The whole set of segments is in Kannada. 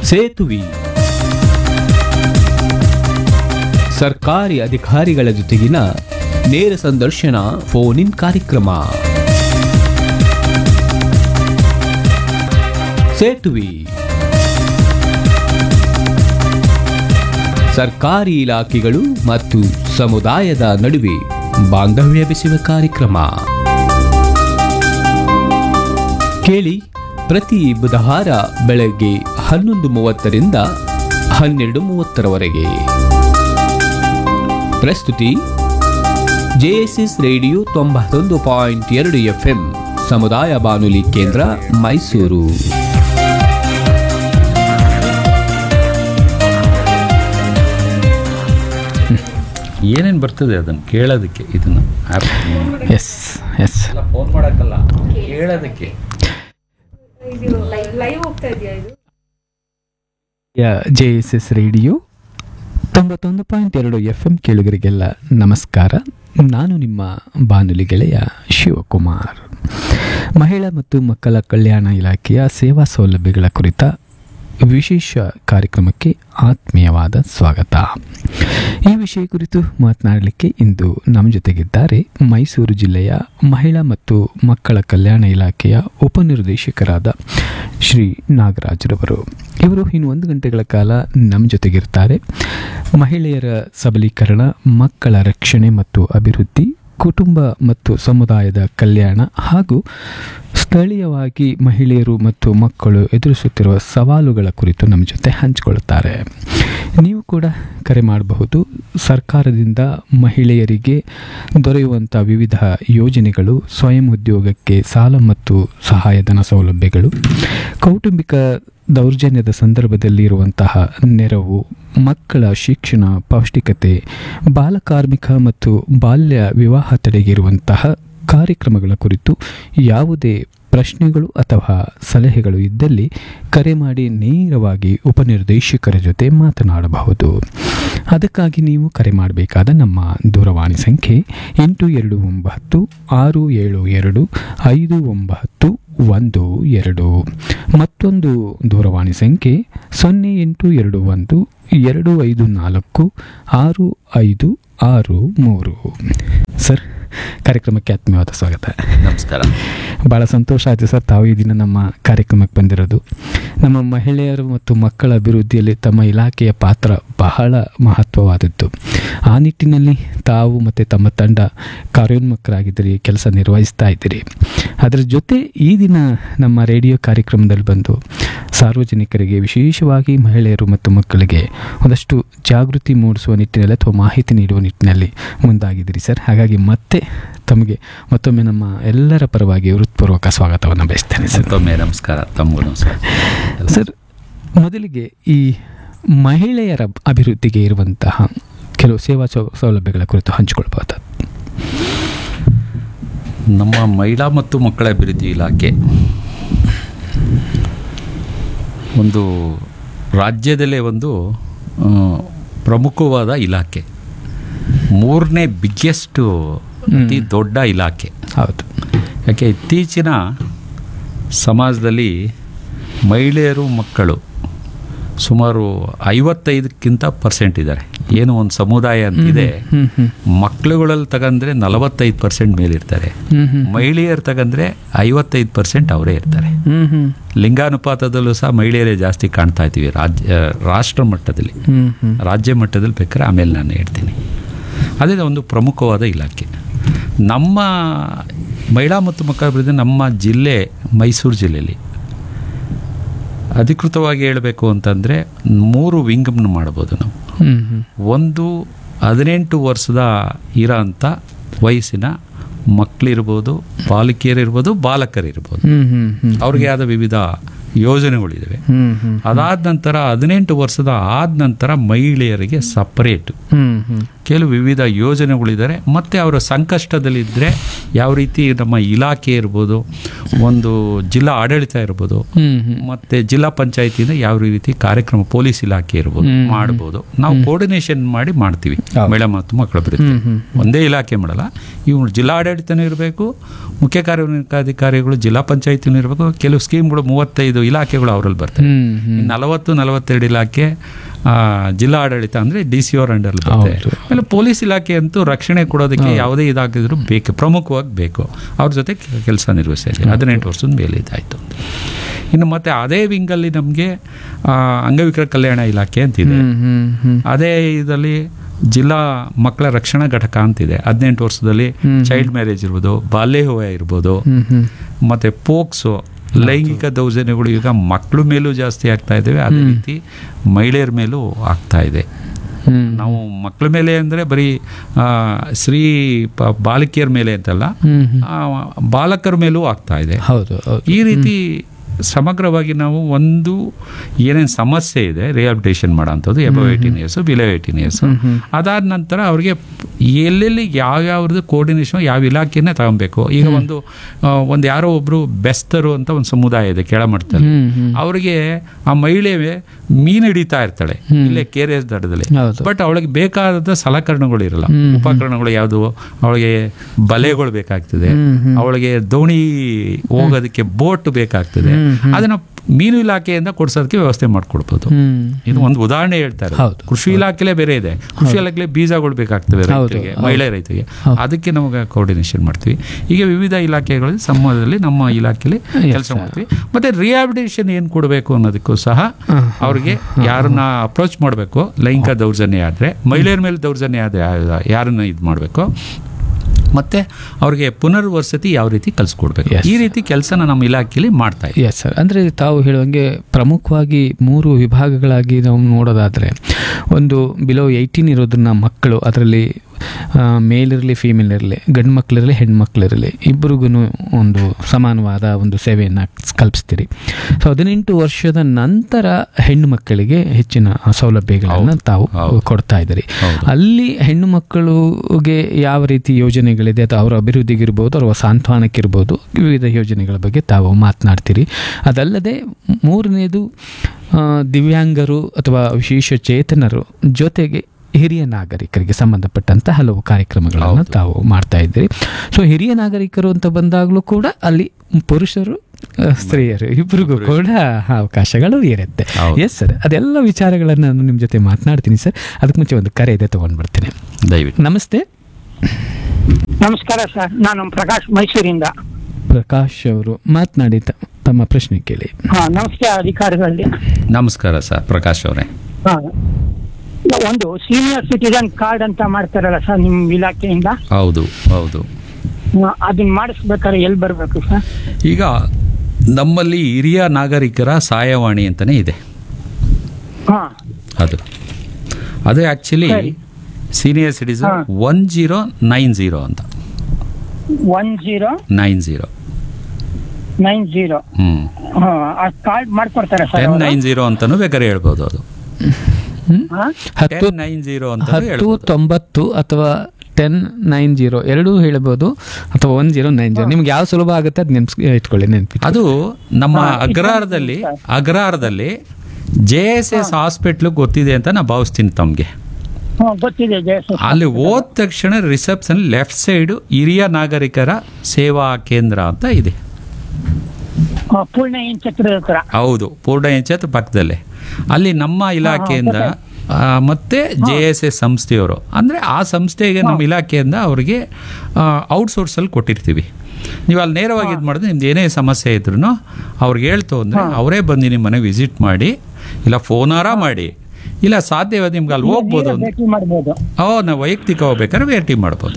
ಸೇತುವೆ ಸರ್ಕಾರಿ ಅಧಿಕಾರಿಗಳ ಜೊತೆಗಿನ ನೇರ ಸಂದರ್ಶನ ಫೋನ್ ಇನ್ ಕಾರ್ಯಕ್ರಮ ಸೇತುವೆ ಸರ್ಕಾರಿ ಇಲಾಖೆಗಳು ಮತ್ತು ಸಮುದಾಯದ ನಡುವೆ ಬಾಂಧವ್ಯ ಬೆಸೆಯುವ ಕಾರ್ಯಕ್ರಮ ಕೇಳಿ ಪ್ರತಿ ಬುಧವಾರ ಬೆಳಗ್ಗೆ ಹನ್ನೊಂದು ಮೂವತ್ತರಿಂದ ಹನ್ನೆರಡು ಮೂವತ್ತರವರೆಗೆ ಪ್ರಸ್ತುತಿ ಜೆಎಸ್ಎಸ್ ರೇಡಿಯೋ ತೊಂಬತ್ತೊಂದು ಪಾಯಿಂಟ್ ಎರಡು ಎಫ್ಎಂ ಸಮುದಾಯ ಬಾನುಲಿ ಕೇಂದ್ರ ಮೈಸೂರು ಏನೇನು ಬರ್ತದೆ ಅದನ್ನು ಕೇಳೋದಕ್ಕೆ ಇದನ್ನು ಆ್ಯಪ್ ಎಸ್ ಎಸ್ ಫೋನ್ ಮಾಡೋಕ್ಕಲ್ಲ ಕೇಳೋದಕ್ಕೆ ಇದು ಲೈವ್ ಹೋಗ್ತಾ ಇದೆಯಾ ಇದು ಜೆ ಎಸ್ ಎಸ್ ರೇಡಿಯೋ ತೊಂಬತ್ತೊಂದು ಪಾಯಿಂಟ್ ಎರಡು ಎಫ್ ಎಂ ಕೇಳುಗರಿಗೆಲ್ಲ ನಮಸ್ಕಾರ ನಾನು ನಿಮ್ಮ ಬಾನುಲಿ ಗೆಳೆಯ ಶಿವಕುಮಾರ್ ಮಹಿಳಾ ಮತ್ತು ಮಕ್ಕಳ ಕಲ್ಯಾಣ ಇಲಾಖೆಯ ಸೇವಾ ಸೌಲಭ್ಯಗಳ ಕುರಿತ ವಿಶೇಷ ಕಾರ್ಯಕ್ರಮಕ್ಕೆ ಆತ್ಮೀಯವಾದ ಸ್ವಾಗತ ಈ ವಿಷಯ ಕುರಿತು ಮಾತನಾಡಲಿಕ್ಕೆ ಇಂದು ನಮ್ಮ ಜೊತೆಗಿದ್ದಾರೆ ಮೈಸೂರು ಜಿಲ್ಲೆಯ ಮಹಿಳಾ ಮತ್ತು ಮಕ್ಕಳ ಕಲ್ಯಾಣ ಇಲಾಖೆಯ ಉಪನಿರ್ದೇಶಕರಾದ ಶ್ರೀ ನಾಗರಾಜ್ರವರು ಇವರು ಇನ್ನು ಒಂದು ಗಂಟೆಗಳ ಕಾಲ ನಮ್ಮ ಜೊತೆಗಿರ್ತಾರೆ ಮಹಿಳೆಯರ ಸಬಲೀಕರಣ ಮಕ್ಕಳ ರಕ್ಷಣೆ ಮತ್ತು ಅಭಿವೃದ್ಧಿ ಕುಟುಂಬ ಮತ್ತು ಸಮುದಾಯದ ಕಲ್ಯಾಣ ಹಾಗೂ ಸ್ಥಳೀಯವಾಗಿ ಮಹಿಳೆಯರು ಮತ್ತು ಮಕ್ಕಳು ಎದುರಿಸುತ್ತಿರುವ ಸವಾಲುಗಳ ಕುರಿತು ನಮ್ಮ ಜೊತೆ ಹಂಚಿಕೊಳ್ಳುತ್ತಾರೆ ನೀವು ಕೂಡ ಕರೆ ಮಾಡಬಹುದು ಸರ್ಕಾರದಿಂದ ಮಹಿಳೆಯರಿಗೆ ದೊರೆಯುವಂಥ ವಿವಿಧ ಯೋಜನೆಗಳು ಸ್ವಯಂ ಉದ್ಯೋಗಕ್ಕೆ ಸಾಲ ಮತ್ತು ಸಹಾಯಧನ ಸೌಲಭ್ಯಗಳು ಕೌಟುಂಬಿಕ ದೌರ್ಜನ್ಯದ ಸಂದರ್ಭದಲ್ಲಿ ಇರುವಂತಹ ನೆರವು ಮಕ್ಕಳ ಶಿಕ್ಷಣ ಪೌಷ್ಟಿಕತೆ ಬಾಲಕಾರ್ಮಿಕ ಮತ್ತು ಬಾಲ್ಯ ವಿವಾಹ ತಡೆಗೆ ಇರುವಂತಹ ಕಾರ್ಯಕ್ರಮಗಳ ಕುರಿತು ಯಾವುದೇ ಪ್ರಶ್ನೆಗಳು ಅಥವಾ ಸಲಹೆಗಳು ಇದ್ದಲ್ಲಿ ಕರೆ ಮಾಡಿ ನೇರವಾಗಿ ಉಪನಿರ್ದೇಶಕರ ಜೊತೆ ಮಾತನಾಡಬಹುದು ಅದಕ್ಕಾಗಿ ನೀವು ಕರೆ ಮಾಡಬೇಕಾದ ನಮ್ಮ ದೂರವಾಣಿ ಸಂಖ್ಯೆ ಎಂಟು ಎರಡು ಒಂಬತ್ತು ಆರು ಏಳು ಎರಡು ಐದು ಒಂಬತ್ತು ಒಂದು ಎರಡು ಮತ್ತೊಂದು ದೂರವಾಣಿ ಸಂಖ್ಯೆ ಸೊನ್ನೆ ಎಂಟು ಎರಡು ಒಂದು ಎರಡು ಐದು ನಾಲ್ಕು ಆರು ಐದು ಆರು ಮೂರು ಸರ್ ಕಾರ್ಯಕ್ರಮಕ್ಕೆ ಆತ್ಮೀಯವಾದ ಸ್ವಾಗತ ನಮಸ್ಕಾರ ಭಾಳ ಸಂತೋಷ ಆಯಿತು ಸರ್ ತಾವು ಈ ದಿನ ನಮ್ಮ ಕಾರ್ಯಕ್ರಮಕ್ಕೆ ಬಂದಿರೋದು ನಮ್ಮ ಮಹಿಳೆಯರು ಮತ್ತು ಮಕ್ಕಳ ಅಭಿವೃದ್ಧಿಯಲ್ಲಿ ತಮ್ಮ ಇಲಾಖೆಯ ಪಾತ್ರ ಬಹಳ ಮಹತ್ವವಾದದ್ದು ಆ ನಿಟ್ಟಿನಲ್ಲಿ ತಾವು ಮತ್ತು ತಮ್ಮ ತಂಡ ಕಾರ್ಯೋನ್ಮುಖರಾಗಿದ್ದೀರಿ ಕೆಲಸ ನಿರ್ವಹಿಸ್ತಾ ಇದ್ದೀರಿ ಅದರ ಜೊತೆ ಈ ದಿನ ನಮ್ಮ ರೇಡಿಯೋ ಕಾರ್ಯಕ್ರಮದಲ್ಲಿ ಬಂದು ಸಾರ್ವಜನಿಕರಿಗೆ ವಿಶೇಷವಾಗಿ ಮಹಿಳೆಯರು ಮತ್ತು ಮಕ್ಕಳಿಗೆ ಒಂದಷ್ಟು ಜಾಗೃತಿ ಮೂಡಿಸುವ ನಿಟ್ಟಿನಲ್ಲಿ ಅಥವಾ ಮಾಹಿತಿ ನೀಡುವ ನಿಟ್ಟಿನಲ್ಲಿ ಮುಂದಾಗಿದ್ದೀರಿ ಸರ್ ಹಾಗಾಗಿ ಮತ್ತೆ ತಮಗೆ ಮತ್ತೊಮ್ಮೆ ನಮ್ಮ ಎಲ್ಲರ ಪರವಾಗಿ ಹೃತ್ಪೂರ್ವಕ ಸ್ವಾಗತವನ್ನು ಬಯಸ್ತೇನೆ ಸರ್ ಮತ್ತೊಮ್ಮೆ ನಮಸ್ಕಾರ ತಮಗೂ ನಮಸ್ಕಾರ ಸರ್ ಮೊದಲಿಗೆ ಈ ಮಹಿಳೆಯರ ಅಭಿವೃದ್ಧಿಗೆ ಇರುವಂತಹ ಕೆಲವು ಸೇವಾ ಸೌ- ಸೌಲಭ್ಯಗಳ ಕುರಿತು ಹಂಚಿಕೊಳ್ಬೋದು ನಮ್ಮ ಮಹಿಳಾ ಮತ್ತು ಮಕ್ಕಳ ಅಭಿವೃದ್ಧಿ ಇಲಾಖೆ ಒಂದು ರಾಜ್ಯದಲ್ಲೇ ಒಂದು ಆ, ಪ್ರಮುಖವಾದ ಇಲಾಖೆ ಮೂರನೇ ಬಿಗ್ಗೆಸ್ಟು ಅತಿ ದೊಡ್ಡ ಇಲಾಖೆ ಹೌದು ಯಾಕೆ ಇತ್ತೀಚಿನ ಸಮಾಜದಲ್ಲಿ ಮಹಿಳೆಯರು ಮಕ್ಕಳು ಸುಮಾರು ಐವತ್ತೈದಕ್ಕಿಂತ ಪರ್ಸೆಂಟ್ ಇದ್ದಾರೆ ಏನು ಒಂದು ಸಮುದಾಯ ಅಂತಿದೆ ಹ್ಮ್ ಹ್ಮ್ ಮಕ್ಕಳುಗಳಲ್ಲಿ ತಗಂದ್ರೆ ನಲವತ್ತೈದು ಪರ್ಸೆಂಟ್ ಮೇಲಿರ್ತಾರೆ ಹ್ಮ್ ಹ್ಮ್ ಮಹಿಳೆಯರು ತಗಂದ್ರೆ ಐವತ್ತೈದು ಪರ್ಸೆಂಟ್ ಅವರೇ ಇರ್ತಾರೆ ಹ್ಮ್ ಹ್ಮ್ ಲಿಂಗಾನುಪಾತದಲ್ಲೂ ಸಹ ಮಹಿಳೆಯರೇ ಜಾಸ್ತಿ ಕಾಣ್ತಾ ಇದ್ದೀವಿ ರಾಜ್ಯ ರಾಷ್ಟ್ರ ಮಟ್ಟದಲ್ಲಿ ಹ್ಮ್ ಹ್ಮ್ ರಾಜ್ಯ ಮಟ್ಟದಲ್ಲಿ ಬೇಕಾದ್ರೆ ಆಮೇಲೆ ನಾನು ಹೇಳ್ತೀನಿ ಅದೇ ಒಂದು ಪ್ರಮುಖವಾದ ಇಲಾಖೆ ನಮ್ಮ ಮಹಿಳಾ ಮತ್ತು ಮಕ್ಕಳ ಅಭಿವೃದ್ಧಿ ನಮ್ಮ ಜಿಲ್ಲೆ ಮೈಸೂರು ಜಿಲ್ಲೆಯಲ್ಲಿ ಅಧಿಕೃತವಾಗಿ ಹೇಳಬೇಕು ಅಂತಂದರೆ ಮೂರು ವಿಂಗಮ್ನ ಮಾಡ್ಬೋದು ನಾವು ಹ್ಮ್ ಹ್ಮ್ ಒಂದು ಹದಿನೆಂಟು ವರ್ಷದ ಇರೋ ಅಂಥ ವಯಸ್ಸಿನ ಮಕ್ಕಳಿರ್ಬೋದು ಬಾಲಕಿಯರಿರ್ಬೋದು ಬಾಲಕರಿರ್ಬೋದು ಹ್ಮ್ ಹ್ಮ್ ಹ್ಮ್ ಅವ್ರಿಗೆ ಆದ ವಿವಿಧ ಯೋಜನೆಗಳಿದ್ದಾವೆ ಹ್ಮ್ ಹ್ಮ್ ಅದಾದ ನಂತರ ಹದಿನೆಂಟು ವರ್ಷದ ಆದ ನಂತರ ಮಹಿಳೆಯರಿಗೆ ಸಪರೇಟ್ ಹ್ಮ್ ಹ್ಮ್ ಕೆಲವು ವಿವಿಧ ಯೋಜನೆಗಳಿದ್ದಾರೆ ಮತ್ತು ಅವರ ಸಂಕಷ್ಟದಲ್ಲಿದ್ದರೆ ಯಾವ ರೀತಿ ನಮ್ಮ ಇಲಾಖೆ ಇರ್ಬೋದು ಒಂದು ಜಿಲ್ಲಾ ಆಡಳಿತ ಇರ್ಬೋದು ಹ್ಮ್ ಹ್ಮ್ ಮತ್ತು ಜಿಲ್ಲಾ ಪಂಚಾಯತಿಯಿಂದ ಯಾವ ರೀತಿ ಕಾರ್ಯಕ್ರಮ ಪೊಲೀಸ್ ಇಲಾಖೆ ಇರ್ಬೋದು ಹ್ಮ್. ಮಾಡ್ಬೋದು ನಾವು ಕೋರ್ಡಿನೇಷನ್ ಮಾಡಿ ಮಾಡ್ತೀವಿ ಹೌದು. ಮಹಿಳಾ ಮತ್ತು ಮಕ್ಕಳ ಅಭಿವೃದ್ಧಿ ಹ್ಮ್ ಹ್ಮ್ ಒಂದೇ ಇಲಾಖೆ ಮಾಡಲ್ಲ ಇವು ಜಿಲ್ಲಾ ಆಡಳಿತನೂ ಇರಬೇಕು ಮುಖ್ಯ ಕಾರ್ಯನಿರ್ವಹಣಾಧಿಕಾರಿಗಳು ಜಿಲ್ಲಾ ಪಂಚಾಯತಿನೂ ಇರಬೇಕು ಕೆಲವು ಸ್ಕೀಮ್ಗಳು ಮೂವತ್ತೈದು ನಲವತ್ತೈದು ಇಲಾಖೆಗಳು ಅವರಲ್ಲಿ ಬರ್ತವೆ ಹ್ಮ್ ಹ್ಮ್ ಈ ನಲವತ್ತು ನಲವತ್ತೆರಡು ಇಲಾಖೆ ಆ, ಜಿಲ್ಲಾ ಆಡಳಿತ ಅಂದರೆ ಡಿ ಸಿ ಅವ್ರ ಅಂಡರ್ ಬರುತ್ತೆ ಹೌದು. ಆಮೇಲೆ ಪೊಲೀಸ್ ಇಲಾಖೆ ಅಂತೂ ರಕ್ಷಣೆ ಕೊಡೋದಕ್ಕೆ ಯಾವುದೇ ಇದಾಗಿದ್ರು ಬೇಕು ಪ್ರಮುಖವಾಗಿ ಬೇಕು ಅವ್ರ ಜೊತೆ ಕೆಲಸ ನಿರ್ವಹಿಸಿದೆ ಹದಿನೆಂಟು ವರ್ಷದ ಮೇಲೆ ಇದಾಯಿತು ಇನ್ನು ಮತ್ತೆ ಅದೇ ವಿಂಗಲ್ಲಿ ನಮಗೆ ಅಂಗವಿಕಲ ಕಲ್ಯಾಣ ಇಲಾಖೆ ಅಂತಿದೆ ಹ್ಮ್ ಹ್ಮ್ ಹ್ಮ್ ಅದೇ ಇದರಲ್ಲಿ ಜಿಲ್ಲಾ ಮಕ್ಕಳ ರಕ್ಷಣಾ ಘಟಕ ಅಂತಿದೆ ಹದಿನೆಂಟು ವರ್ಷದಲ್ಲಿ ಚೈಲ್ಡ್ ಮ್ಯಾರೇಜ್ ಇರ್ಬೋದು ಬಾಲ್ಯ ವಿವಾಹ ಇರ್ಬೋದು ಹ್ಮ್ ಹ್ಮ್ ಮತ್ತೆ ಪೋಕ್ಸೋ ಲೈಂಗಿಕ ದೌರ್ಜನ್ಯಗಳು ಈಗ ಮಕ್ಕಳ ಮೇಲೂ ಜಾಸ್ತಿ ಆಗ್ತಾ ಇದ್ದಾವೆ ಅದೇ ರೀತಿ ಮಹಿಳೆಯರ ಮೇಲೂ ಆಗ್ತಾ ಇದೆ ಹ್ಮ್ ನಾವು ಮಕ್ಕಳ ಮೇಲೆ ಅಂದರೆ ಬರೀ ಆ, ಸ್ತ್ರೀ ಪ- ಬಾಲಕಿಯರ ಮೇಲೆ ಅಂತಲ್ಲ ಹ್ಮ್ ಹ್ಮ್ ಆ, ಬಾಲಕರ ಮೇಲೂ ಆಗ್ತಾ ಇದೆ ಹೌದು ಹೌದು ಈ ರೀತಿ ಸಮಗ್ರವಾಗಿ ನಾವು ಒಂದು ಏನೇನು ಸಮಸ್ಯೆ ಇದೆ ರಿಹಾಬಿಟೇಷನ್ ಮಾಡೋಂಥದ್ದು above eighteen years below eighteen years ಅದಾದ ನಂತರ ಅವ್ರಿಗೆ ಎಲ್ಲೆಲ್ಲಿ ಯಾವ್ಯಾವ್ದು ಕೋರ್ಡಿನೇಷನ್ ಯಾವ ಇಲಾಖೆನೇ ತಗೊಬೇಕು ಈಗ ಒಂದು ಆ, ಒಂದು ಯಾರೋ ಒಬ್ರು ಬೆಸ್ತರು ಅಂತ ಒಂದು ಸಮುದಾಯ ಇದೆ ಕೆಳಮಟ್ಟದಲ್ಲಿ ಹ್ಮ್ ಹ್ಮ್ ಅವ್ರಿಗೆ ಆ ಮಹಿಳೆ ಮೀನು ಹಿಡಿತಾ ಇರ್ತಾಳೆ ಇಲ್ಲೇ ಕೆ ಎಸ್ ದಡದಲ್ಲಿ ಹೌದು ಬಟ್ ಅವಳಿಗೆ ಬೇಕಾದ ಸಲಕರಣೆಗಳು ಇರಲ್ಲ ಹ್ಮ್. ಉಪಕರಣಗಳು ಯಾವುದು ಅವಳಿಗೆ ಬಲೆಗಳು ಬೇಕಾಗ್ತದೆ ಹ್ಮ್, ಹ್ಮ್. ಅವಳಿಗೆ ದೋಣಿ ಹೋಗೋದಕ್ಕೆ ಬೋಟ್ ಬೇಕಾಗ್ತದೆ ಅದನ್ನ ಮೀನು ಇಲಾಖೆಯಿಂದ ಕೊಡ್ಸೋದಕ್ಕೆ ವ್ಯವಸ್ಥೆ ಮಾಡ್ಕೊಡ್ಬೋದು ಹ್ಮ್ ಇದು ಒಂದು ಉದಾಹರಣೆ ಹೇಳ್ತಾ ಇರೋದು ಹೌದು. ಕೃಷಿ ಇಲಾಖೆಲೇ ಬೇರೆ ಇದೆ ಕೃಷಿ ಇಲಾಖೆಲೆ ಬೀಜಗಳು ಬೇಕಾಗ್ತವೆ ಹೌದು, ರೈತರಿಗೆ ಹೌದು. ಮಹಿಳೆ ರೈತರಿಗೆ ಅದಕ್ಕೆ ನಮಗೆ ಕೋರ್ಡಿನೇಷನ್ ಮಾಡ್ತೀವಿ ಈಗ ವಿವಿಧ ಇಲಾಖೆಗಳ ಸಂವಾದದಲ್ಲಿ ನಮ್ಮ ಇಲಾಖೆಯಲ್ಲಿ ಕೆಲಸ ಮಾಡ್ತೀವಿ ಮತ್ತೆ ರಿಹಾಬಿಟೇಷನ್ ಏನು ಕೊಡಬೇಕು ಅನ್ನೋದಕ್ಕೂ ಸಹ ಅವ್ರಿಗೆ ಯಾರನ್ನ ಅಪ್ರೋಚ್ ಮಾಡಬೇಕು ಲೈಂಗಿಕ ದೌರ್ಜನ್ಯ ಆದರೆ ಮಹಿಳೆಯರ ಮೇಲೆ ದೌರ್ಜನ್ಯ ಆದರೆ ಯಾರನ್ನ ಇದು ಮಾಡಬೇಕು ಮತ್ತೆ ಅವ್ರಿಗೆ ಪುನರ್ವಸತಿ ಯಾವ ರೀತಿ ಕಲಿಸ್ಕೊಡ್ಬೇಕು Yes. ಈ ರೀತಿ ಕೆಲಸನ ನಮ್ಮ ಇಲಾಖೆಯಲ್ಲಿ ಮಾಡ್ತಾ ಇದ್ದೀವಿ ಎಸ್ ಸರ್ ಅಂದರೆ ತಾವು ಹೇಳುವಂಗೆ ಪ್ರಮುಖವಾಗಿ ಮೂರು ವಿಭಾಗಗಳಾಗಿ ನಾವು ನೋಡೋದಾದರೆ ಒಂದು ಬಿಲೋ ಏಯ್ಟೀನ್ ಇರೋದನ್ನ ಮಕ್ಕಳು ಅದರಲ್ಲಿ ಮೇಲ್ ಇರಲಿ ಫೀಮೇಲ್ ಇರಲಿ ಗಂಡು ಮಕ್ಕಳಿರಲಿ ಹೆಣ್ಮಕ್ಳಿರಲಿ ಇಬ್ಬರಿಗೂ ಒಂದು ಸಮಾನವಾದ ಒಂದು ಸೇವೆಯನ್ನು ಕಲ್ಪಿಸ್ತೀರಿ ಸೊ ಹದಿನೆಂಟು ವರ್ಷದ ನಂತರ ಹೆಣ್ಣು ಮಕ್ಕಳಿಗೆ ಹೆಚ್ಚಿನ ಸೌಲಭ್ಯಗಳನ್ನು ತಾವು ಹೌದು. ಕೊಡ್ತಾ ಇದ್ದೀರಿ ಹೌದು. ಅಲ್ಲಿ ಹೆಣ್ಣು ಮಕ್ಕಳಿಗೆ ಯಾವ ರೀತಿ ಯೋಜನೆಗಳಿದೆ ಅಥವಾ ಅವರ ಅಭಿವೃದ್ಧಿಗಿರ್ಬೋದು ಅವರ ಸಾಂತ್ವನಕ್ಕಿರ್ಬೋದು ವಿವಿಧ ಯೋಜನೆಗಳ ಬಗ್ಗೆ ತಾವು ಮಾತನಾಡ್ತೀರಿ ಅದಲ್ಲದೆ ಮೂರನೇದು ಆ, ದಿವ್ಯಾಂಗರು ಅಥವಾ ವಿಶೇಷ ಚೇತನರು ಜೊತೆಗೆ ಹಿರಿಯ ನಾಗರಿಕರಿಗೆ ಸಂಬಂಧಪಟ್ಟಂತ ಹಲವು ಕಾರ್ಯಕ್ರಮಗಳನ್ನು ತಾವು ಮಾಡ್ತಾ ಇದ್ದೀರಿ ಸೊ ಹಿರಿಯ ನಾಗರಿಕರು ಅಂತ ಬಂದಾಗಲೂ ಕೂಡ ಅಲ್ಲಿ ಪುರುಷರು ಆ, ಸ್ತ್ರೀಯರು ಇಬ್ಬರಿಗೂ ಕೂಡ ಅವಕಾಶಗಳು ಇರುತ್ತೆ ಹೌದು. ಎಸ್ ಸರ್ ಅದೆಲ್ಲ ವಿಚಾರಗಳನ್ನು ನಾನು ನಿಮ್ಮ ಜೊತೆ ಮಾತನಾಡ್ತೀನಿ ಸರ್ ಅದಕ್ಕೆ ಮುಂಚೆ ಒಂದು ಕರೆ ಇದೆ ತೊಗೊಂಡ್ಬಿಡ್ತೀನಿ ದಯವಿಟ್ಟು ನಮಸ್ತೆ ನಮಸ್ಕಾರ ಸರ್ ನಾನು ಪ್ರಕಾಶ್ ಮೈಸೂರಿಂದ ಪ್ರಕಾಶ್ ಅವರು ಮಾತನಾಡಿ ತ- ತಮ್ಮ ಪ್ರಶ್ನೆ ಕೇಳಿ ಹಾ ನಮಸ್ತೆ ಅಧಿಕಾರಿಗಳಲ್ಲಿ ನಮಸ್ಕಾರ ಸರ್ ಪ್ರಕಾಶ್ ಅವರೇ ಹಾ. ಒಂದು ಸೀನಿಯರ್ ಸಿಟಿಜನ್ ಕಾರ್ಡ್ ಅಂತ ಮಾಡ್ತಾರಲ್ಲ ಸರ್ ನಿಮ್ ಇಲಾಖೆಯಿಂದ ಹೌದು ಹೌದು ಹಾ, ಅದನ್ನ ಮಾಡಿಸ್ಬೇಕಾದ್ರೆ ಎಲ್ಲಿ ಬರ್ಬೇಕು ಸರ್ ಈಗ ನಮ್ಮಲ್ಲಿ ಹಿರಿಯ ನಾಗರಿಕರ ಸಹಾಯವಾಣಿ ಅಂತಲೇ ಇದೆ ಹಾ ಅದು ಅದು ಆ್ಯಕ್ಚುಲಿ ಸರಿ. ಸೀನಿಯರ್ ಸಿಟಿಸನ್ ಹಾ. ಒನ್ ಜೀರೋ ನೈನ್ ಜೀರೋ ಅಂತ one zero nine zero nine zero ಹ್ಞೂ ಹಾ ಆ ಕಾರ್ಡ್ ಮಾಡ್ಕೊಡ್ತಾರೆ ಸರ್ ಟೆನ್ ನೈನ್ ಜೀರೋ ಅಂತಲೂ ಬೇಕಾದ್ರೆ ಹೇಳ್ಬೋದು ಅದು ಹತ್ತು ಟೆನ್ ನೈನ್ ಜೀರೋ ಅಂತ ಹತ್ತು ಹೇಳ್ಬೋದು ತೊಂಬತ್ತು ಅಥವಾ ಟೆನ್ ನೈನ್ ಜೀರೋ ಎರಡೂ ಹೇಳ್ಬೋದು ಅಥವಾ ಒನ್ ಜೀರೋ ನೈನ್ ಜೀರೋ ನಿಮ್ಗೆ ಯಾವ ಸುಲಭ ಆಗುತ್ತೆ ಅದು ನೆನ್ಸ್ ಇಟ್ಕೊಳ್ಳಿ ನೆನ್ಪಿ ಅದು ನಮ್ಮ ಅಗ್ರಹಾರದಲ್ಲಿ ಅಗ್ರಹಾರದಲ್ಲಿ ಜೆ ಎಸ್ ಎಸ್ ಹಾಸ್ಪಿಟ್ಲು ಗೊತ್ತಿದೆ ಅಂತ ನಾನು ಭಾವಿಸ್ತೀನಿ ತಮಗೆ ಹ್ಮ್ ಗೊತ್ತಿದೆ ಜಯಸ್ ಅಲ್ಲಿ ಹೋದ ತಕ್ಷಣ ರಿಸೆಪ್ಷನ್ ಲೆಫ್ಟ್ ಸೈಡು ಹಿರಿಯ ನಾಗರಿಕರ ಸೇವಾ ಕೇಂದ್ರ ಅಂತ ಇದೆ ಪೂರ್ಣ ಏನ್ ಚಕ್ರದ ಹತ್ರ ಹೌದು ಪೂರ್ಣ ಎಂಚತ್ ಪಕ್ಕದಲ್ಲೇ ಅಲ್ಲಿ ನಮ್ಮ ಇಲಾಖೆಯಿಂದ ಆ, ಮತ್ತೆ ಜೆ ಎಸ್ ಎಸ್ ಸಂಸ್ಥೆಯವರು ಅಂದರೆ ಆ ಸಂಸ್ಥೆಗೆ ನಮ್ಮ ಇಲಾಖೆಯಿಂದ ಅವರಿಗೆ ಔಟ್ಸೋರ್ಸಲ್ಲಿ ಕೊಟ್ಟಿರ್ತೀವಿ ನೀವು ಅಲ್ಲಿ ನೇರವಾಗಿ ಇದು ಮಾಡಿದ್ರೆ ನಿಮ್ದು ಏನೇ ಸಮಸ್ಯೆ ಇದ್ರೂ ಅವ್ರಿಗೆ ಹೇಳ್ತು ಅಂದರೆ ಅವರೇ ಬಂದು ನಿಮ್ಮ ಮನೆ ವಿಸಿಟ್ ಮಾಡಿ ಇಲ್ಲ ಫೋನಾರ ಮಾಡಿ ಇಲ್ಲ ಸಾಧ್ಯವಾದ ನಿಮ್ಗೆ ಅಲ್ಲಿ ಹೋಗ್ಬೋದು ಅಂತ ಭೇಟಿ ಮಾಡ್ಬೋದು ಓ ನಾವು ವೈಯಕ್ತಿಕ ಹೋಗ್ಬೇಕಾದ್ರೆ ಭೇಟಿ ಮಾಡ್ಬೋದು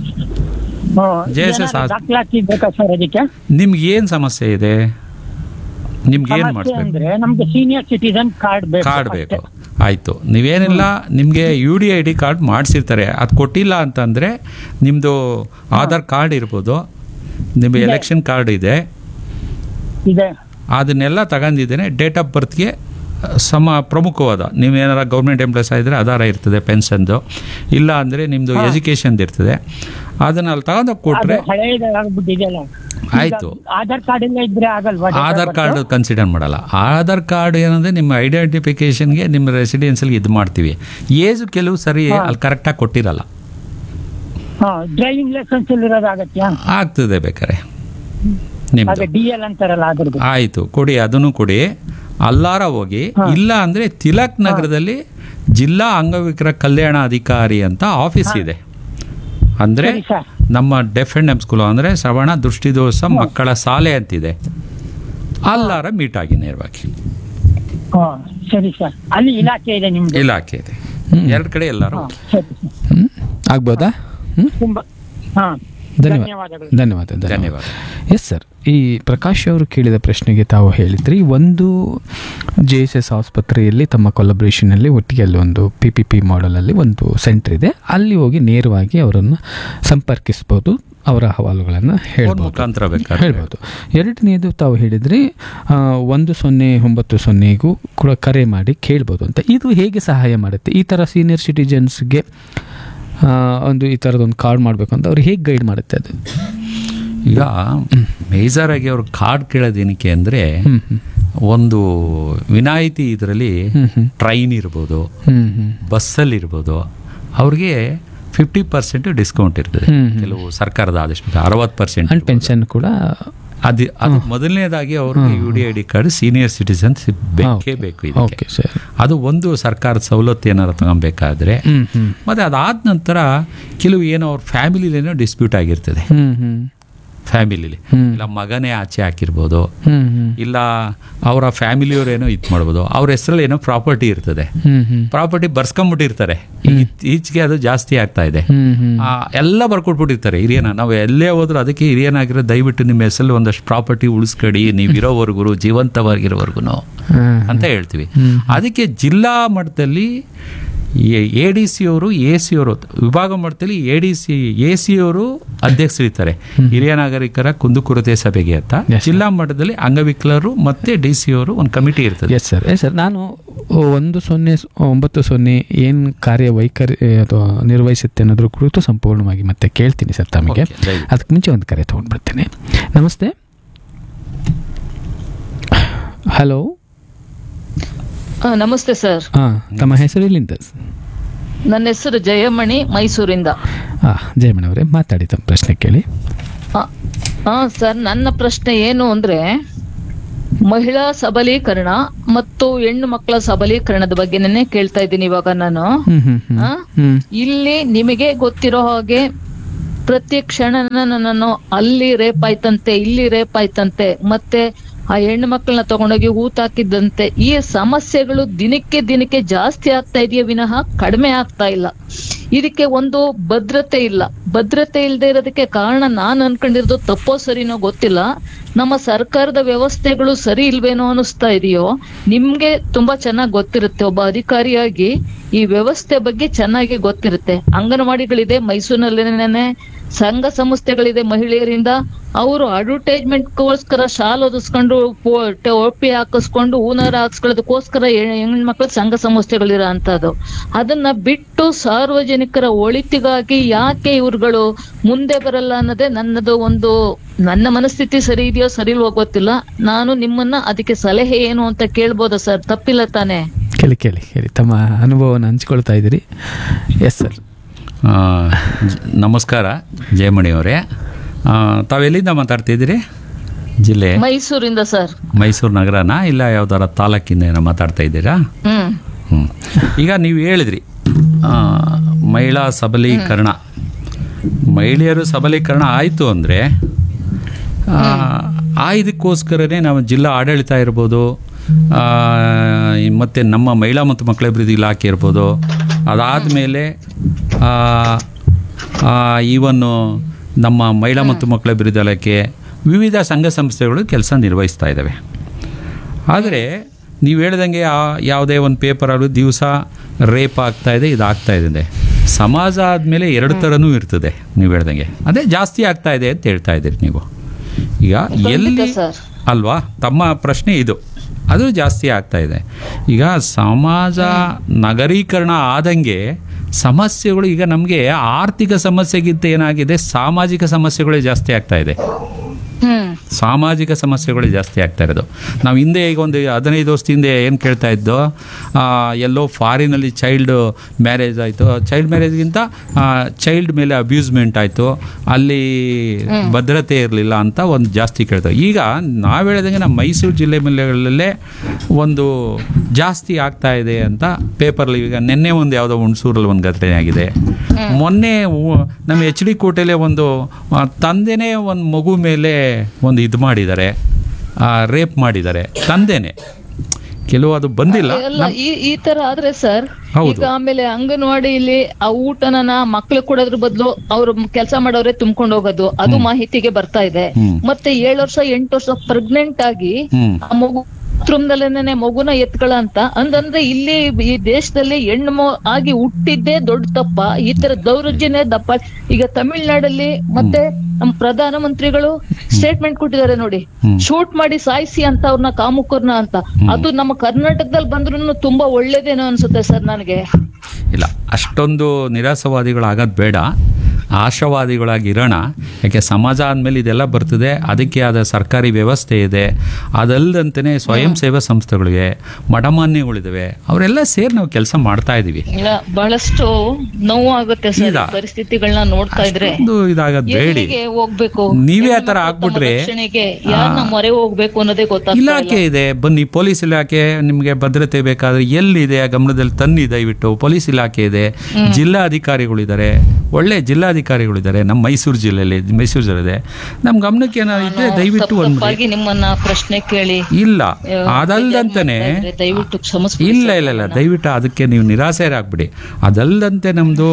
JSS ಏನಾದ್ರು ಆಸ್- ದಾಖಲಾತಿ ಬೇಕಾ ಸರ್ ಅದಕ್ಕೆ ನಿಮ್ಗೆ ಏನು ಸಮಸ್ಯೆ ಇದೆ ನಿಮ್ಗೆ ಏನು ಸಮಸ್ಯೆ ಮಾಡಿಸ್ಬೇಕು ಅಂದ್ರೆ ನಮ್ಗೆ ಸೀನಿಯರ್ ಸಿಟಿಜನ್ ಕಾರ್ಡ್ ಬೇಕು ಕಾರ್ಡ್ ಬೇಕು ಆಯಿತು ನೀವೇನಿಲ್ಲ ನಿಮಗೆ U D I D card ಮಾಡಿಸಿರ್ತಾರೆ ಅದು ಕೊಟ್ಟಿಲ್ಲ ಅಂತಂದರೆ ನಿಮ್ಮದು ಆಧಾರ್ ಕಾರ್ಡ್ ಇರ್ಬೋದು ನಿಮ್ಮ ಎಲೆಕ್ಷನ್ ಕಾರ್ಡ್ ಇದೆ ಇದೆ ಅದನ್ನೆಲ್ಲ ತಗೊಂಡಿದ್ದೇನೆ ಡೇಟ್ ಆಫ್ ಬರ್ತ್ಗೆ ಸಮ ಪ್ರಮುಖವಾದ ನೀವೇನಾರ ಗೌರ್ಮೆಂಟ್ ಎಂಪ್ಲಾಯ್ಸ್ ಆಗಿದ್ರೆ ಆಧಾರ ಇರ್ತದೆ ಪೆನ್ಷನ್ದು ಇಲ್ಲ ಅಂದರೆ ನಿಮ್ಮದು ಎಜುಕೇಷನ್ದು ಇರ್ತದೆ ಅದನ್ನ ಅಲ್ಲಿ ತಗೊಂಡೋಗಿ ಕೊಟ್ಟರೆ ಅದು ಹಳೆಯದಾಗ್ಬಿಟ್ಟಿದೆಯಲ್ಲ ಆಯ್ತು. ಈಗ ಆಧಾರ್ ಕಾರ್ಡ್ ಎಲ್ಲ ಇದ್ರೆ ಆಗಲ್ವಾ ಆಧಾರ್ ಕಾರ್ಡ್ ಕನ್ಸಿಡರ್ ಮಾಡಲ್ಲ ಆಧಾರ್ ಕಾರ್ಡ್ ಏನಂದ್ರೆ ನಿಮ್ಮ ಐಡೆಂಟಿಫಿಕೇಶನ್ಗೆ ನಿಮ್ಮ ರೆಸಿಡೆನ್ಸಲ್ಲಿ ಇದು ಮಾಡ್ತೀವಿ ಏಜು ಕೆಲವು ಸರಿ ಅಲ್ಲಿ ಕರೆಕ್ಟಾಗಿ ಕೊಟ್ಟಿರಲ್ಲ ಡ್ರೈವಿಂಗ್ ಲೈಸೆನ್ಸ್ ಇರೋದು ಆಗತ್ಯಾ ಆಗ್ತದೆ ಬೇಕಾರೆ ನಿಮ್ದು ಅದೇ ಡಿ ಎಲ್ ಅಂತಾರಲ್ಲ ಅದ್ರದ್ದು ಆಯಿತು ಕೊಡಿ ಅದನ್ನು ಕೊಡಿ ಅಲ್ಲಾರ ಹೋಗಿ ಇಲ್ಲ ಅಂದರೆ ತಿಲಕ್ ನಗರದಲ್ಲಿ ಜಿಲ್ಲಾ ಅಂಗವಿಕಲ ಕಲ್ಯಾಣ ಅಧಿಕಾರಿ ಅಂತ ಆಫೀಸ್ ಇದೆ ಅಂದರೆ ಸರಿ ಸರ್ ನಮ್ಮ ಡೆಫ್ ಅಂಡ್ ಎಮ್ ಸ್ಕೂಲ್ ಅಂದರೆ ಶ್ರವಣ ದೃಷ್ಟಿದೋಷ ಮಕ್ಕಳ ಶಾಲೆ ಅಂತಿದೆ ಅಲ್ಲಾರ ಮೀಟ್ ಆಗಿ ನೇರವಾಗಿ ಹಾ ಸರಿ ಸರ್ ಅಲ್ಲಿ ಇಲಾಖೆ ಇದೆ ನಿಮ್ದು ಇಲಾಖೆ ಇದೆ ಎರಡು ಕಡೆ ಎಲ್ಲರೂ ಹಾ, ಸರಿ ಸರ್ ಹ್ಮ್? ಆಗ್ಬೋದಾ ಹ್ಮ್? ತುಂಬಾ ಹಾ ಧನ್ಯವಾದ ಧನ್ಯವಾದಗಳು ಧನ್ಯವಾದ ಧನ್ಯವಾದ ಧನ್ಯವಾದ ಎಸ್ ಸರ್ ಈ ಪ್ರಕಾಶ್ ಅವರು ಕೇಳಿದ ಪ್ರಶ್ನೆಗೆ ತಾವು ಹೇಳಿದ್ರಿ ಒಂದು ಜೆ ಎಸ್ ಎಸ್ ಆಸ್ಪತ್ರೆಯಲ್ಲಿ ತಮ್ಮ ಕೊಲಬ್ರೇಷನಲ್ಲಿ ಒಟ್ಟಿಗೆ ಅಲ್ಲಿ ಒಂದು ಪಿ ಪಿ ಪಿ ಮಾಡಲಲ್ಲಿ ಒಂದು ಸೆಂಟರ್ ಇದೆ ಅಲ್ಲಿ ಹೋಗಿ ನೇರವಾಗಿ ಅವರನ್ನು ಸಂಪರ್ಕಿಸ್ಬೋದು ಅವರ ಅಹವಾಲುಗಳನ್ನು ಫೋನ್ ಹೇಳ್ಬೋದು ಮುಖಾಂತರ ಬೇಕಾದ್ರೆ ಹೇಳ್ಬೋದು ಎರಡನೇದು ತಾವು ಹೇಳಿದ್ರಿ ಆ, ಒಂದು ಸೊನ್ನೆ ಒಂಬತ್ತು ಸೊನ್ನೆಗೂ ಕೂಡ ಕರೆ ಮಾಡಿ ಕೇಳ್ಬೋದು ಅಂತ ಇದು ಹೇಗೆ ಸಹಾಯ ಮಾಡುತ್ತೆ ಈ ಥರ ಸೀನಿಯರ್ ಸಿಟಿಜನ್ಸ್ಗೆ ಒಂದು ಈ ಥರದೊಂದು ಕಾರ್ಡ್ ಮಾಡಬೇಕು ಅಂತ ಅವ್ರು ಹೇಗೆ ಗೈಡ್ ಮಾಡುತ್ತೆ ಅದು ಈಗ ಮೇಜರ್ ಆಗಿ ಅವ್ರು ಕಾರ್ಡ್ ಕೇಳೋದೇನಕ್ಕೆ ಅಂದರೆ ಹ್ಮ್ ಹ್ಮ್ ಒಂದು ವಿನಾಯಿತಿ ಇದರಲ್ಲಿ ಹ್ಮ್ ಹ್ಮ್ ಟ್ರೈನ್ ಇರ್ಬೋದು ಹ್ಮ್ ಹ್ಮ್ ಬಸ್ಸಲ್ಲಿ ಇರ್ಬೋದು ಅವ್ರಿಗೆ ಫಿಫ್ಟಿ ಪರ್ಸೆಂಟ್ ಡಿಸ್ಕೌಂಟ್ ಇರ್ತದೆ ಹ್ಮ್, ಹ್ಮ್. ಕೆಲವು ಸರ್ಕಾರದ ಆದೇಶ ಅರವತ್ತು ಪರ್ಸೆಂಟ್ ಅಂಡ್ ಪೆನ್ಷನ್ ಕೂಡ ಅದು ಅದು ಮೊದಲನೇದಾಗಿ ಅವ್ರಿಗೆ U D I D card senior citizens ಬೇಕೇ ಬೇಕು ಇದಕ್ಕೆ ಓಕೆ ಸರ್ ಅದು ಒಂದು ಸರ್ಕಾರದ ಸವಲತ್ತು ಏನಾರು ತಗೊಬೇಕಾದ್ರೆ ಹ್ಮ್ ಹ್ಮ್ ಮತ್ತೆ ಅದಾದ ನಂತರ ಕೆಲವು ಏನೋ ಅವ್ರ ಫ್ಯಾಮಿಲಿಲೇನೋ ಡಿಸ್ಪ್ಯೂಟ್ ಆಗಿರ್ತದೆ ಹ್ಮ್ ಹ್ಮ್ ಫ್ಯಾಮಿಲಿಲಿ ಹ್ಮ್. ಇಲ್ಲ ಮಗನೇ ಆಚೆ ಹಾಕಿರ್ಬೋದು ಹ್ಮ್ ಹ್ಮ್ ಇಲ್ಲ ಅವರ ಫ್ಯಾಮಿಲಿಯವ್ರೇನೋ ಇದು ಮಾಡ್ಬೋದು ಅವ್ರ ಹೆಸರಲ್ಲಿ ಏನೋ ಪ್ರಾಪರ್ಟಿ ಇರ್ತದೆ ಹ್ಮ್ ಹ್ಮ್ ಪ್ರಾಪರ್ಟಿ ಬರ್ಸ್ಕೊಂಬಿಟ್ಟಿರ್ತಾರೆ ಈಗ ಈಚೆಗೆ ಅದು ಜಾಸ್ತಿ ಆಗ್ತಾ ಇದೆ ಹ್ಮ್ ಹ್ಮ್ ಆ, ಎಲ್ಲ ಬರ್ಕೊಟ್ಬಿಟ್ಟಿರ್ತಾರೆ ಹಿರಿಯನ ನಾವು ಎಲ್ಲೇ ಹೋದ್ರು ಅದಕ್ಕೆ ಹಿರಿಯನಾಗಿರೋ ದಯವಿಟ್ಟು ನಿಮ್ಮ ಹೆಸರಲ್ಲಿ ಒಂದಷ್ಟು ಪ್ರಾಪರ್ಟಿ ಉಳಿಸ್ಕೊಡಿ ನೀವು ಇರೋವರೆಗೂ ಜೀವಂತವಾಗಿರೋವರೆಗೂ ಹ್ಮ್. ಅಂತ ಹೇಳ್ತೀವಿ ಅದಕ್ಕೆ ಜಿಲ್ಲಾ ಮಟ್ಟದಲ್ಲಿ ಎ ಡಿ ಸಿ ಅವರು ಎ ಸಿ ಅವರು ವಿಭಾಗ ಮಟ್ಟದಲ್ಲಿ A D C A C ಅವರು ಅಧ್ಯಕ್ಷರಿರ್ತಾರೆ ಹಿರಿಯ ನಾಗರಿಕರ ಕುಂದುಕೊರತೆ ಸಭೆಗೆ ಅಂತ Yes, sir. ಜಿಲ್ಲಾ ಮಟ್ಟದಲ್ಲಿ ಅಂಗವಿಕಲರು ಮತ್ತೆ ಡಿ ಸಿ ಅವರು ಒಂದು ಕಮಿಟಿ ಇರ್ತದೆ ಎಸ್ ಸರ್ ಎಸ್ ಸರ್ ನಾನು ಒಂದು ಸೊನ್ನೆ ಸ್- ಒಂಬತ್ತು ಸೊನ್ನೆ ಏನು ಕಾರ್ಯ ವೈಖರಿ ಅಥವಾ ನಿರ್ವಹಿಸುತ್ತೆ ಅನ್ನೋದ್ರ ಕುರಿತು ಸಂಪೂರ್ಣವಾಗಿ ಮತ್ತೆ ಕೇಳ್ತೀನಿ ಸರ್ ತಮಗೆ Okay, ದಯವಿಟ್ಟು. ಅದಕ್ಕೆ ಮುಂಚೆ ಒಂದು ಕರೆ ತೊಗೊಂಡ್ಬಿಡ್ತೇನೆ ನಮಸ್ತೆ ಹಲೋ ಆ, ನಮಸ್ತೆ ಸರ್ ಹಾಂ ತಮ್ಮ ಹೆಸರು ಎಲ್ಲಿಂದ ನನ್ನ ಹೆಸರು ಜಯಮಣಿ ಮೈಸೂರಿಂದ ಹಾಂ ಜಯಮಣಿ ಅವರೇ ಮಾತಾಡಿ ತಮ್ಮ ಪ್ರಶ್ನೆ ಕೇಳಿ ಆ, ಆ, ಸರ್ ನನ್ನ ಪ್ರಶ್ನೆ ಏನು ಅಂದ್ರೆ ಮಹಿಳಾ ಸಬಲೀಕರಣ ಮತ್ತು ಹೆಣ್ಣು ಮಕ್ಕಳ ಸಬಲೀಕರಣದ ಬಗ್ಗೆನೇ ಕೇಳ್ತಾ ಇದ್ದೀನಿ ಇವಾಗ ನಾನು ಹ್ಮ್ ಹ್ಮ್ ಹ್ಮ್ ಆ? ಹ್ಮ್ ಇಲ್ಲಿ ನಿಮಗೆ ಗೊತ್ತಿರೋ ಹಾಗೆ ಪ್ರತಿ ಕ್ಷಣ ನಾನು ಅಲ್ಲಿ ರೇಪ್ ಆಯ್ತಂತೆ ಇಲ್ಲಿ ರೇಪ್ ಆಯ್ತಂತೆ ಮತ್ತೆ ಆ ಹೆಣ್ಣು ಮಕ್ಕಳನ್ನ ತಗೊಂಡೋಗಿ ಊತಾಕಿದ್ದಂತೆ ಈ ಸಮಸ್ಯೆಗಳು ದಿನಕ್ಕೆ ದಿನಕ್ಕೆ ಜಾಸ್ತಿ ಆಗ್ತಾ ಇದೆಯೇ ವಿನಃ ಕಡಿಮೆ ಆಗ್ತಾ ಇಲ್ಲ ಇದಕ್ಕೆ ಒಂದು ಭದ್ರತೆ ಇಲ್ಲ ಭದ್ರತೆ ಇಲ್ಲದೆ ಇರೋದಕ್ಕೆ ಕಾರಣ ನಾನು ಅನ್ಕೊಂಡಿರೋದು ತಪ್ಪೋ ಸರಿನೋ ಗೊತ್ತಿಲ್ಲ ನಮ್ಮ ಸರ್ಕಾರದ ವ್ಯವಸ್ಥೆಗಳು ಸರಿ ಇಲ್ವೇನೋ ಅನಿಸ್ತಾ ಇದೆಯೋ ನಿಮ್ಗೆ ತುಂಬಾ ಚೆನ್ನಾಗಿ ಗೊತ್ತಿರುತ್ತೆ ಒಬ್ಬ ಅಧಿಕಾರಿಯಾಗಿ ಈ ವ್ಯವಸ್ಥೆ ಬಗ್ಗೆ ಚೆನ್ನಾಗಿ ಗೊತ್ತಿರುತ್ತೆ ಅಂಗನವಾಡಿಗಳಿದೆ ಮೈಸೂರಿನಲ್ಲೇನೆ ಸಂಘ ಸಂಸ್ಥೆಗಳಿದೆ ಮಹಿಳೆಯರಿಂದ ಅವರು ಅಡ್ವರ್ಟೈಸ್ಮೆಂಟ್ಗೋಸ್ಕರ ಶಾಲ್ ಓದಿಸ್ಕೊಂಡು ಟೋಪಿ ಹಾಕಿಸ್ಕೊಂಡು ಹೂನಾರ ಹಾಕ್ಸ್ಕೊಳ್ಳೋದಕ್ಕೋಸ್ಕರ ಹೆಣ್- ಹೆಣ್ಮಕ್ಳ ಸಂಘ ಸಂಸ್ಥೆಗಳಿರೋ ಅಂತದ್ದು ಅದನ್ನ ಬಿಟ್ಟು ಸಾರ್ವಜನಿಕರ ಒಳಿತಿಗಾಗಿ ಯಾಕೆ ಇವ್ರುಗಳು ಮುಂದೆ ಬರಲ್ಲ ಅನ್ನೋದೇ ನನ್ನದು ಒಂದು ನನ್ನ ಮನಸ್ಥಿತಿ ಸರಿ ಇದೆಯೋ ಸರಿ ಇಲ್ವೋ ಗೊತ್ತಿಲ್ಲ ನಾನು ನಿಮ್ಮನ್ನ ಅದಕ್ಕೆ ಸಲಹೆ ಏನು ಅಂತ ಕೇಳ್ಬೋದಾ ಸರ್ ತಪ್ಪಿಲ್ಲ ತಾನೇ ಕೇಳಿ ಕೇಳಿ ಕೇಳಿ ತಮ್ಮ ಅನುಭವವನ್ನು ಹಂಚ್ಕೊಳ್ತಾ ಇದ್ದೀರಿ ಎಸ್ ಸರ್ ಆ, ಜ- ನಮಸ್ಕಾರ ಜಯಮಣಿ ಅವರೇ ತಾವೆಲ್ಲಿಂದ ಮಾತಾಡ್ತಿದ್ದೀರಿ ಜಿಲ್ಲೆ ಮೈಸೂರಿಂದ ಸರ್ ಮೈಸೂರು ನಗರನಾ ಇಲ್ಲ ಯಾವ್ದಾರ ತಾಲೂಕಿಂದ ಏನೋ ಮಾತಾಡ್ತಾ ಇದ್ದೀರಾ ಹ್ಮ್ ಹ್ಮ್. ಈಗ ನೀವು ಹೇಳಿದ್ರಿ ಆ, ಮಹಿಳಾ ಸಬಲೀಕರಣ ಮಹಿಳೆಯರು ಸಬಲೀಕರಣ ಆಯಿತು ಅಂದರೆ ಆ ಇದಕ್ಕೋಸ್ಕರನೇ ನಾವು ಜಿಲ್ಲಾ ಆಡಳಿತ ಇರ್ಬೋದು ಆ, ಮತ್ತು ನಮ್ಮ ಮಹಿಳಾ ಮತ್ತು ಮಕ್ಕಳ ಅಭಿವೃದ್ಧಿ ಇಲಾಖೆ ಇರ್ಬೋದು ಅದಾದಮೇಲೆ ಈವನ್ನು ನಮ್ಮ ಮಹಿಳಾ ಮತ್ತು ಮಕ್ಕಳ ಅಭಿವೃದ್ಧಿ ಇಲಾಖೆ ವಿವಿಧ ಸಂಘ ಸಂಸ್ಥೆಗಳು ಕೆಲಸ ನಿರ್ವಹಿಸ್ತಾ ಇದ್ದಾವೆ ಆದರೆ ನೀವು ಹೇಳ್ದಂಗೆ ಆ- ಯಾವುದೇ ಒಂದು ಪೇಪರ್ ಆಗಲಿ ದಿವಸ ರೇಪ್ ಆಗ್ತಾ ಇದೆ ಇದು ಆಗ್ತಾ ಇದೆ ಸಮಾಜ ಆದಮೇಲೆ ಎರಡು ಥರನೂ ಇರ್ತದೆ ನೀವು ಹೇಳ್ದಂಗೆ ಅದೇ ಜಾಸ್ತಿ ಆಗ್ತಾ ಇದೆ ಅಂತ ಹೇಳ್ತಾ ಇದ್ದೀರಿ ನೀವು ಈಗ ಎಲ್ಲಿ ಸರ್. ಅಲ್ವಾ ತಮ್ಮ ಪ್ರಶ್ನೆ ಇದು ಅದು ಜಾಸ್ತಿ ಆಗ್ತಾ ಇದೆ ಈಗ ಸಮಾಜ ನಗರೀಕರಣ ಆದಂಗೆ ಸಮಸ್ಯೆಗಳು ಈಗ ನಮಗೆ ಆರ್ಥಿಕ ಸಮಸ್ಯೆಗಿಂತ ಏನಾಗಿದೆ ಸಾಮಾಜಿಕ ಸಮಸ್ಯೆಗಳೇ ಜಾಸ್ತಿ ಆಗ್ತಾ ಇದೆ ಹ್ಮ್ ಸಾಮಾಜಿಕ ಸಮಸ್ಯೆಗಳು ಜಾಸ್ತಿ ಆಗ್ತಾ ಇರೋದು ನಾವು ಹಿಂದೆ ಈಗ ಒಂದು ಹದಿನೈದು ವರ್ಷದ ಹಿಂದೆ ಏನು ಕೇಳ್ತಾ ಇದ್ದೋ ಆ, ಎಲ್ಲೋ ಫಾರಿನಲ್ಲಿ ಚೈಲ್ಡ್ ಮ್ಯಾರೇಜ್ ಆಯಿತು ಚೈಲ್ಡ್ ಮ್ಯಾರೇಜ್ಗಿಂತ ಚೈಲ್ಡ್ ಮೇಲೆ ಅಬ್ಯೂಸ್ಮೆಂಟ್ ಆಯಿತು ಅಲ್ಲಿ ಭದ್ರತೆ ಇರಲಿಲ್ಲ ಅಂತ ಒಂದು ಜಾಸ್ತಿ ಕೇಳ್ತಾರೆ ಈಗ ನಾವು ಹೇಳಿದಂಗೆ ನಮ್ಮ ಮೈಸೂರು ಜಿಲ್ಲೆ ಮೇಲೆಗಳಲ್ಲೇ ಒಂದು ಜಾಸ್ತಿ ಆಗ್ತಾ ಇದೆ ಅಂತ ಪೇಪರ್ಲಿ ಈಗ ನಿನ್ನೆ ಒಂದು ಯಾವುದೋ ಹುಣಸೂರಲ್ಲಿ ಒಂದು ಘಟನೆ ಆಗಿದೆ ಮೊನ್ನೆ ಉ- ನಮ್ಮ ಎಚ್ ಡಿ ಕೋಟೆಲೆ ಒಂದು ಆ, ತಂದೆನೇ ಒಂದು ಮಗು ಮೇಲೆ ಒಂದು ಇದು ಮಾಡಿದ್ದಾರೆ ರೇಪ್ ಮಾಡಿದ್ದಾರೆ ತಂದೆನೇ ಕೆಲವು ಅದು ಬಂದಿಲ್ಲ ಎಲ್ಲ ಈ ಈ ತರ ಆದ್ರೆ ಸರ್ ಹೌದು. ಈಗ ಆಮೇಲೆ ಅಂಗನವಾಡಿಲಿ ಆ ಊಟನ ಮಕ್ಳು ಕೊಡೋದ್ರ ಬದಲು ಅವ್ರು ಕೆಲಸ ಮಾಡೋರೆ ತುಂಬ್ಕೊಂಡು ಹೋಗೋದು ಅದು ಮಾಹಿತಿಗೆ ಬರ್ತಾ ಇದೆ ಹ್ಮ್. ಮತ್ತೆ ಏಳು ವರ್ಷ ಎಂಟು ವರ್ಷ ಪ್ರೆಗ್ನೆಂಟ್ ಆಗಿ ಹ್ಮ್. ಆ ಮಗು ಬಾತ್ರೂಮ್ದಲ್ಲೇನೆ ಮಗುನ ಎತ್ಕೊಳ ಅಂತ ಅಂದಂದ್ರೆ ಇಲ್ಲಿ ಈ ದೇಶದಲ್ಲಿ ಹೆಣ್ಣು ಮೊ- ಆಗಿ ಹುಟ್ಟಿದ್ದೇ ದೊಡ್ಡ ತಪ್ಪ ಈ ತರ ದೌರ್ಜನ್ಯ ದಪ್ಪ ಈಗ ತಮಿಳ್ನಾಡಲ್ಲಿ ಮತ್ತೆ ನಮ್ಮ ಪ್ರಧಾನ ಮಂತ್ರಿಗಳು ಸ್ಟೇಟ್ಮೆಂಟ್ ಕೊಟ್ಟಿದ್ದಾರೆ ನೋಡಿ ಶೂಟ್ ಮಾಡಿ ಸಾಯಿಸಿ ಅಂತ ಅವ್ರನ್ನ ಕಾಮುಕರ್ನ ಅಂತ ಅದು ನಮ್ಮ ಕರ್ನಾಟಕದಲ್ಲಿ ಬಂದ್ರು ತುಂಬಾ ಒಳ್ಳೇದೇನೋ ಅನ್ಸುತ್ತೆ ಸರ್ ನನಗೆ ಇಲ್ಲ ಅಷ್ಟೊಂದು ನಿರಾಸವಾದಿಗಳಾಗೋದು ಬೇಡ ಆಶಾವಾದಿಗಳಾಗಿ ಇರೋಣ ಯಾಕೆ ಸಮಾಜ ಅಂದಮೇಲೆ ಇದೆಲ್ಲ ಬರ್ತದೆ ಅದಕ್ಕೆ ಆದ ಸರ್ಕಾರಿ ವ್ಯವಸ್ಥೆ ಇದೆ ಅದಲ್ಲದಂತೆಯೇ ಸ್ವಯಂ ಸೇವಾ ಸಂಸ್ಥೆಗಳಿಗೆ ಮಠಮಾನ್ಯಗಳಿದ್ದಾವೆ ಅವರೆಲ್ಲ ಸೇರಿ ನಾವು ಕೆಲಸ ಮಾಡ್ತಾ ಇದ್ದೀವಿ ಇಲ್ಲ ಬಹಳಷ್ಟು ನೋವು ಆಗುತ್ತೆ ಸರ್ ಇಲ್ಲ. ಈ ಪರಿಸ್ಥಿತಿಗಳನ್ನ ನೋಡ್ತಾ ಇದ್ರೆ ಒಂದು ಇದಾಗದ್ ಬೇಡಿ ಎಲ್ಲಿಗೆ ಹೋಗ್ಬೇಕು ನೀವೇ ಆ ಥರ ಹೆಣ್ಣು ಮಕ್ಕಳು ಆಗ್ಬಿಟ್ರೆ ತಮ್ಮ ರಕ್ಷಣೆಗೆ ಯಾರನ್ನ ಮೊರೆ ಹೋಗ್ಬೇಕು ಅನ್ನೋದೇ ಗೊತ್ತಾಗ್ತಾ ಇಲ್ಲ ಇಲಾಖೆ ಇದೆ ಬನ್ನಿ ಪೊಲೀಸ್ ಇಲಾಖೆ ನಿಮಗೆ ಭದ್ರತೆ ಬೇಕಾದ್ರೆ ಎಲ್ಲಿದೆ ಆ ಗಮನದಲ್ಲಿ ತನ್ನಿ ದಯವಿಟ್ಟು ಪೊಲೀಸ್ ಇಲಾಖೆ ಇದೆ ಜಿಲ್ಲಾ ಅಧಿಕಾರಿಗಳಿದ್ದಾರೆ ಒಳ್ಳೆ ಜಿಲ್ಲಾಧಿಕಾರಿಗಳಿದ್ದಾರೆ ನಮ್ಮ ಮೈಸೂರು ಜಿಲ್ಲೆಯಲ್ಲಿ ಮೈಸೂರು ಜಿಲ್ಲೆ ನಮ್ಮ ಗಮನಕ್ಕೆ ಏನಾದ್ರು ಇದ್ರೆ ದಯವಿಟ್ಟು ತಪ್ಪು ಒಂದು ತಪ್ಪಾಗಿ ನಿಮ್ಮನ್ನ ಪ್ರಶ್ನೆ ಕೇಳಿ ಇಲ್ಲ ಅದಲ್ದಂತಾನೆ ಇದ್ರೆ ದಯವಿಟ್ಟು ಕ್ಷಮಿಸ್ಬಿಡಿ ಇಲ್ಲ ಇಲ್ಲ ಇಲ್ಲ ದಯವಿಟ್ಟು ಅದಕ್ಕೆ ನೀವು ನಿರಾಸೆರಾಗ್ಬಿಡಿ ಅದಲ್ಲದಂತೆ ನಮ್ದು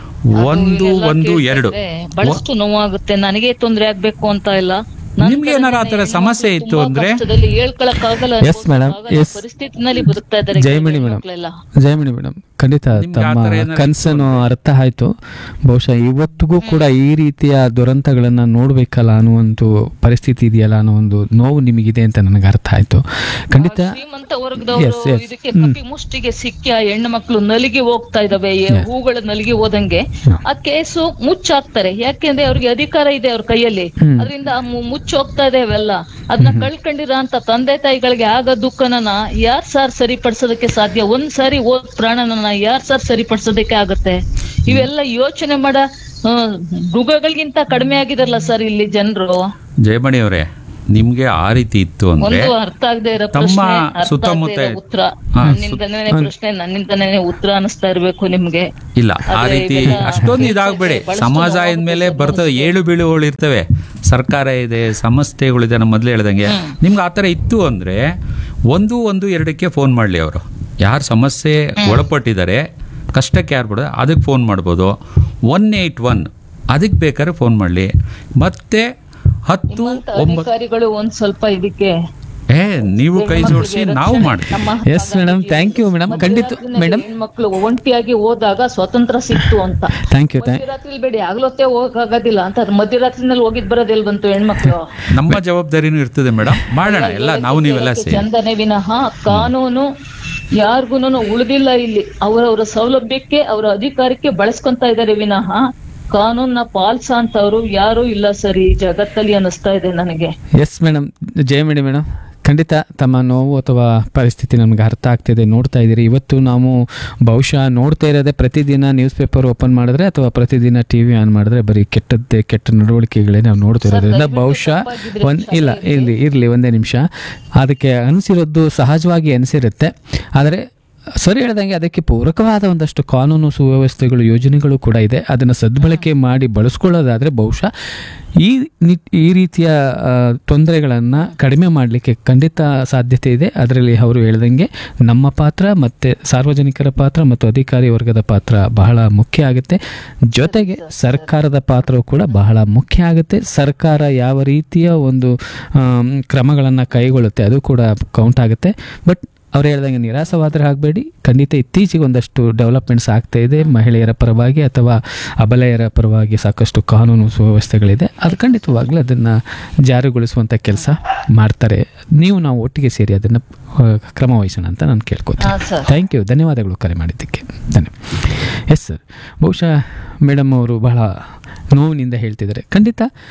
ಒಂದು ಇವೆಲ್ಲ ಒಂದು ಎರಡು ಕೇಳ್ತಿದ್ರೆ ಬಹಳಷ್ಟು ನೋವಾಗುತ್ತೆ ನನಗೆ ತೊಂದ್ರೆ ಆಗ್ಬೇಕು ಅಂತ ಇಲ್ಲ ನನ್ ನಿಮ್ಗೆ ಏನಾರ ಆ ಥರ ಹೆಣ್ಮಕ್ಳು ಸಮಸ್ಯೆ ಇತ್ತು ತುಂಬಾ ಅಂದ್ರೆ? ಕಷ್ಟದಲ್ಲಿ ಹೇಳ್ಕೊಳಕ್ಕಾಗಲ್ಲ Yes, madam. ಅನ್ಬೋದು, ಆಗಲ್ಲ Yes. ಪರಿಸ್ಥಿತಿನಲ್ಲಿ ಬದುಕ್ತಾ ಇದ್ದಾರೆ ಜಯಮಣಿ ಮೇಡಮ್ ಹೆಣ್ಮಕ್ಳೆಲ್ಲ. ಜಯಮಣಿ ಮೇಡಮ್ ಖಂಡಿತ ನಿಮ್ಗೆ ಆ ತಮ್ಮ ಥರ ಏನಾದ್ರು ಕನಸನ್ನು ಅರ್ಥ ಆಯ್ತು ಬಹುಶಃ ಇವತ್ತಿಗೂ ಕೂಡ ಈ ರೀತಿಯ ದುರಂತಗಳನ್ನ ನೋಡ್ಬೇಕಲ್ಲ ಅನ್ನೋ ಒಂದು ಪರಿಸ್ಥಿತಿ ಇದೆಯಲ್ಲ ಅನ್ನೋ ಒಂದು ನೋವು ನಿಮಗಿದೆ ಅಂತ ನನಗೆ ಅರ್ಥ ಆಯ್ತು ಖಂಡಿತ ಶ್ರೀಮಂತ ವರ್ಗದವರು Yes, yes. ಇದಕ್ಕೆ ಕಪಿ ಮುಷ್ಟಿಗೆ ಸಿಕ್ಕಿ ಆ ಹೆಣ್ಣು ಮಕ್ಕಳು ನಲಿಗೆ ಹೋಗ್ತಾ ಇದಾವೆ ಈ ಹೂಗಳ ನಲಿಗೆ ಹೋದಂಗೆ ಆ ಕೇಸು ಮುಚ್ಚಾಕ್ತಾರೆ ಯಾಕೆಂದ್ರೆ ಅವ್ರಿಗೆ ಅಧಿಕಾರ ಇದೆ ಅವ್ರ ಕೈಯಲ್ಲಿ ಅದರಿಂದ ಮುಚ್ಚಿ ಹೋಗ್ತಾ ಇದೆ ಅವೆಲ್ಲ ಅದನ್ನ ಕಳ್ಕೊಂಡಿರ ಅಂತ ತಂದೆ ತಾಯಿಗಳಿಗೆ ಆಗ ದುಃಖನ ಯಾರ್ ಸಾರ್ ಸರಿಪಡಿಸೋದಕ್ಕೆ ಸಾಧ್ಯ ಒಂದ್ ಸಾರಿ ಹೋದ್ ಪ್ರಾಣನ ಯಾರ್ ಸಾರ್ ಸರಿಪಡಿಸೋದಕ್ಕೆ ಆಗತ್ತೆ ಇವೆಲ್ಲ ಯೋಚನೆ ಮಾಡ ಆ, ಮೃಗಗಳಿಗಿಂತ ಕಡಿಮೆ ಆಗಿದಾರಲ್ಲ ಸರ್ ಇಲ್ಲಿ ಜನರು ಜಯಮಣಿ ಅವರೇ ನಿಮ್ಗೆ ಆ ರೀತಿ ಇತ್ತು ಅಂದ್ರೆ ಒಂದು ಅರ್ಥ ಆಗದೆ ಇರೋ ತಮ್ಮ ಪ್ರಶ್ನೆ ಅರ್ಥ ಸುತ್ತಮುತ್ತ ಆಗದೆ ಇರೋ ಉತ್ತರ ಹಾ, ನನ್ನಿಂದನೇ ಪ್ರಶ್ನೆ ನನ್ನಿಂದನೇ ಉತ್ತರ ಅನಿಸ್ತಾ ಇರ್ಬೇಕು ನಿಮ್ಗೆ ಇಲ್ಲ ಆ ಆದ್ರೆ ರೀತಿ ಇವೆಲ್ಲ ಅಷ್ಟೊಂದು ಇದಾಗಬೇಡಿ ಬಹಳಷ್ಟು ಸಮಾಜ ನೋವಾಗುತ್ತೆ ಇದ್ಮೇಲೆ ಸರ್ ಬರ್ತದೆ ಏಳು ಬೀಳುಗಳು ಇರ್ತವೆ ಸರ್ಕಾರ ಇದೆ ಸಂಸ್ಥೆಗಳಿದೆ ನಮ್ಮ ಮೊದಲು ಹೇಳ್ದಂಗೆ ನಿಮ್ಗೆ ಆ ಥರ ಇತ್ತು ಅಂದ್ರೆ ಒಂದು ಒಂದು ಎರಡಕ್ಕೆ ಫೋನ್ ಮಾಡಲಿ ಅವರು ಯಾರು ಸಮಸ್ಯೆ ಒಳಪಟ್ಟಿದ್ದಾರೆ ಕಷ್ಟಕ್ಕೆ ಯಾರು ಬಿಡೋದು ಅದಕ್ಕೆ ಫೋನ್ ಮಾಡ್ಬೋದು ಒನ್ ಏಯ್ಟ್ ಒನ್ ಅದಕ್ಕೆ ಬೇಕಾದ್ರೆ ಫೋನ್ ಮಾಡಲಿ ಮತ್ತೆ ಹತ್ತು ನಿಮ್ಮಂತ ಒಂಬತ್ತು ಅಧಿಕಾರಿಗಳು ಒಂದ್ ಸ್ವಲ್ಪ ಇದಕ್ಕೆ ಏ ನೀವು ಕೈ ಜೋಡಿಸಿ ನಾವು ಮಾಡ್ತೀವಿ ನಮ್ಮ yes madam thank you madam ಖಂಡಿತ ಮೇಡಮ್ ಹೆಣ್ಮಕ್ಳು ಒಂಟಿಯಾಗಿ ಹೋದಾಗ ಸ್ವತಂತ್ರ ಸಿಕ್ತು ಅಂತ ಥ್ಯಾಂಕ್ ಯು ಥ್ಯಾಂಕ್ ಮಧ್ಯರಾತ್ರಿ ಬೇಡಿ ಆಗ್ಲೊತ್ತೆ ಹೋಗಕ್ಕಾಗೋದಿಲ್ಲ ಅಂತ ಮಧ್ಯರಾತ್ರಿನಲ್ಲಿ ಹೋಗಿದ್ ಬರೋದೆಲ್ ಬಂತು ಹೆಣ್ಮಕ್ಳು ನಮ್ಮ ಜವಾಬ್ದಾರಿನೂ ಇರ್ತದೆ ಮೇಡಮ್ ಮಾಡೋಣ ಎಲ್ಲ ನಾವು ನೀವೆಲ್ಲ ಸೇರಿ ಚಂದನೆ ವಿನಃ ಕಾನೂನು ಯಾರಿಗೂನು ಉಳಿದಿಲ್ಲ ಇಲ್ಲಿ ಅವರವರ ಸೌಲಭ್ಯಕ್ಕೆ ಅವರ ಅಧಿಕಾರಕ್ಕೆ ಬಳಸ್ಕೊಂತ ಇದ್ದಾರೆ ವಿನಃ ಕಾನೂನ್ನ ಪಾಲ್ಸ ಅಂತವ್ರು ಯಾರು ಇಲ್ಲ ಸರಿ ಈ ಜಗತ್ತಲ್ಲಿ ಅನಿಸ್ತಾ ಇದೆ ನನಗೆ ಎಸ್ ಮೇಡಮ್ ಜಯಮಣಿ ಮೇಡಮ್ ಖಂಡಿತ ತಮ್ಮ ನೋವು ಅಥವಾ ಪರಿಸ್ಥಿತಿ ನಮಗೆ ಅರ್ಥ ಆಗ್ತಿದೆ ನೋಡ್ತಾ ಇದ್ದೀರಿ ಇವತ್ತು ನಾವು ಬಹುಶಃ ನೋಡ್ತಾ ಇರೋದೇ ಪ್ರತಿದಿನ ನ್ಯೂಸ್ ಪೇಪರ್ ಓಪನ್ ಮಾಡಿದ್ರೆ ಅಥವಾ ಪ್ರತಿದಿನ ಟಿ ವಿ ಆನ್ ಮಾಡಿದ್ರೆ ಬರೀ ಕೆಟ್ಟದ್ದೇ ಕೆಟ್ಟ ನಡವಳಿಕೆಗಳೇ ನಾವು ನೋಡ್ತಾ ಇರೋದ್ರಿಂದ ಬಹುಶಃ ಒಂದು ಇಲ್ಲ ಇರಲಿ ಇರಲಿ ಒಂದೇ ನಿಮಿಷ ಅದಕ್ಕೆ ಅನಿಸಿರೋದು ಸಹಜವಾಗಿ ಅನಿಸಿರುತ್ತೆ ಆದರೆ ಸರಿ ಹೇಳ್ದಂಗೆ ಅದಕ್ಕೆ ಪೂರಕವಾದ ಒಂದಷ್ಟು ಕಾನೂನು ಸುವ್ಯವಸ್ಥೆಗಳು ಯೋಜನೆಗಳು ಕೂಡ ಇದೆ ಅದನ್ನು ಸದ್ಬಳಕೆ ಮಾಡಿ ಬಳಸ್ಕೊಳ್ಳೋದಾದರೆ ಬಹುಶಃ ಈ ನಿಟ್ ಈ ರೀತಿಯ ತೊಂದರೆಗಳನ್ನು ಕಡಿಮೆ ಮಾಡಲಿಕ್ಕೆ ಖಂಡಿತ ಸಾಧ್ಯತೆ ಇದೆ ಅದರಲ್ಲಿ ಅವರು ಹೇಳ್ದಂಗೆ ನಮ್ಮ ಪಾತ್ರ ಮತ್ತು ಸಾರ್ವಜನಿಕರ ಪಾತ್ರ ಮತ್ತು ಅಧಿಕಾರಿ ವರ್ಗದ ಪಾತ್ರ ಬಹಳ ಮುಖ್ಯ ಆಗುತ್ತೆ ಜೊತೆಗೆ ಸರ್ಕಾರದ ಪಾತ್ರವು ಕೂಡ ಬಹಳ ಮುಖ್ಯ ಆಗುತ್ತೆ ಸರ್ಕಾರ ಯಾವ ರೀತಿಯ ಒಂದು ಕ್ರಮಗಳನ್ನು ಕೈಗೊಳ್ಳುತ್ತೆ ಅದು ಕೂಡ ಕೌಂಟ್ ಆಗುತ್ತೆ ಬಟ್ ಅವ್ರು ಹೇಳ್ದಂಗೆ ನಿರಾಸವಾದರೆ ಆಗಬೇಡಿ ಖಂಡಿತ ಇತ್ತೀಚೆಗೆ ಒಂದಷ್ಟು ಡೆವಲಪ್ಮೆಂಟ್ಸ್ ಆಗ್ತಾ ಇದೆ ಮಹಿಳೆಯರ ಪರವಾಗಿ ಅಥವಾ ಅಬಲೆಯರ ಪರವಾಗಿ ಸಾಕಷ್ಟು ಕಾನೂನು ಸುವ್ಯವಸ್ಥೆಗಳಿದೆ ಅದು ಖಂಡಿತವಾಗ್ಲೂ ಅದನ್ನು ಜಾರಿಗೊಳಿಸುವಂಥ ಕೆಲಸ ಮಾಡ್ತಾರೆ ನೀವು ನಾವು ಒಟ್ಟಿಗೆ ಸೇರಿ ಅದನ್ನು ಕ್ರಮ ವಹಿಸೋಣ ಅಂತ ನಾನು ಕೇಳ್ಕೊತೀನಿ ಹಾ ಸರ್ ಥ್ಯಾಂಕ್ ಯು ಧನ್ಯವಾದಗಳು ಕರೆ ಮಾಡಿದ್ದಕ್ಕೆ ಧನ್ಯ ಎಸ್ ಸರ್ ಬಹುಶಃ ಮೇಡಮ್ ಅವರು ಬಹಳ ನೋವಿನಿಂದ ಹೇಳ್ತಿದ್ದಾರೆ ಖಂಡಿತ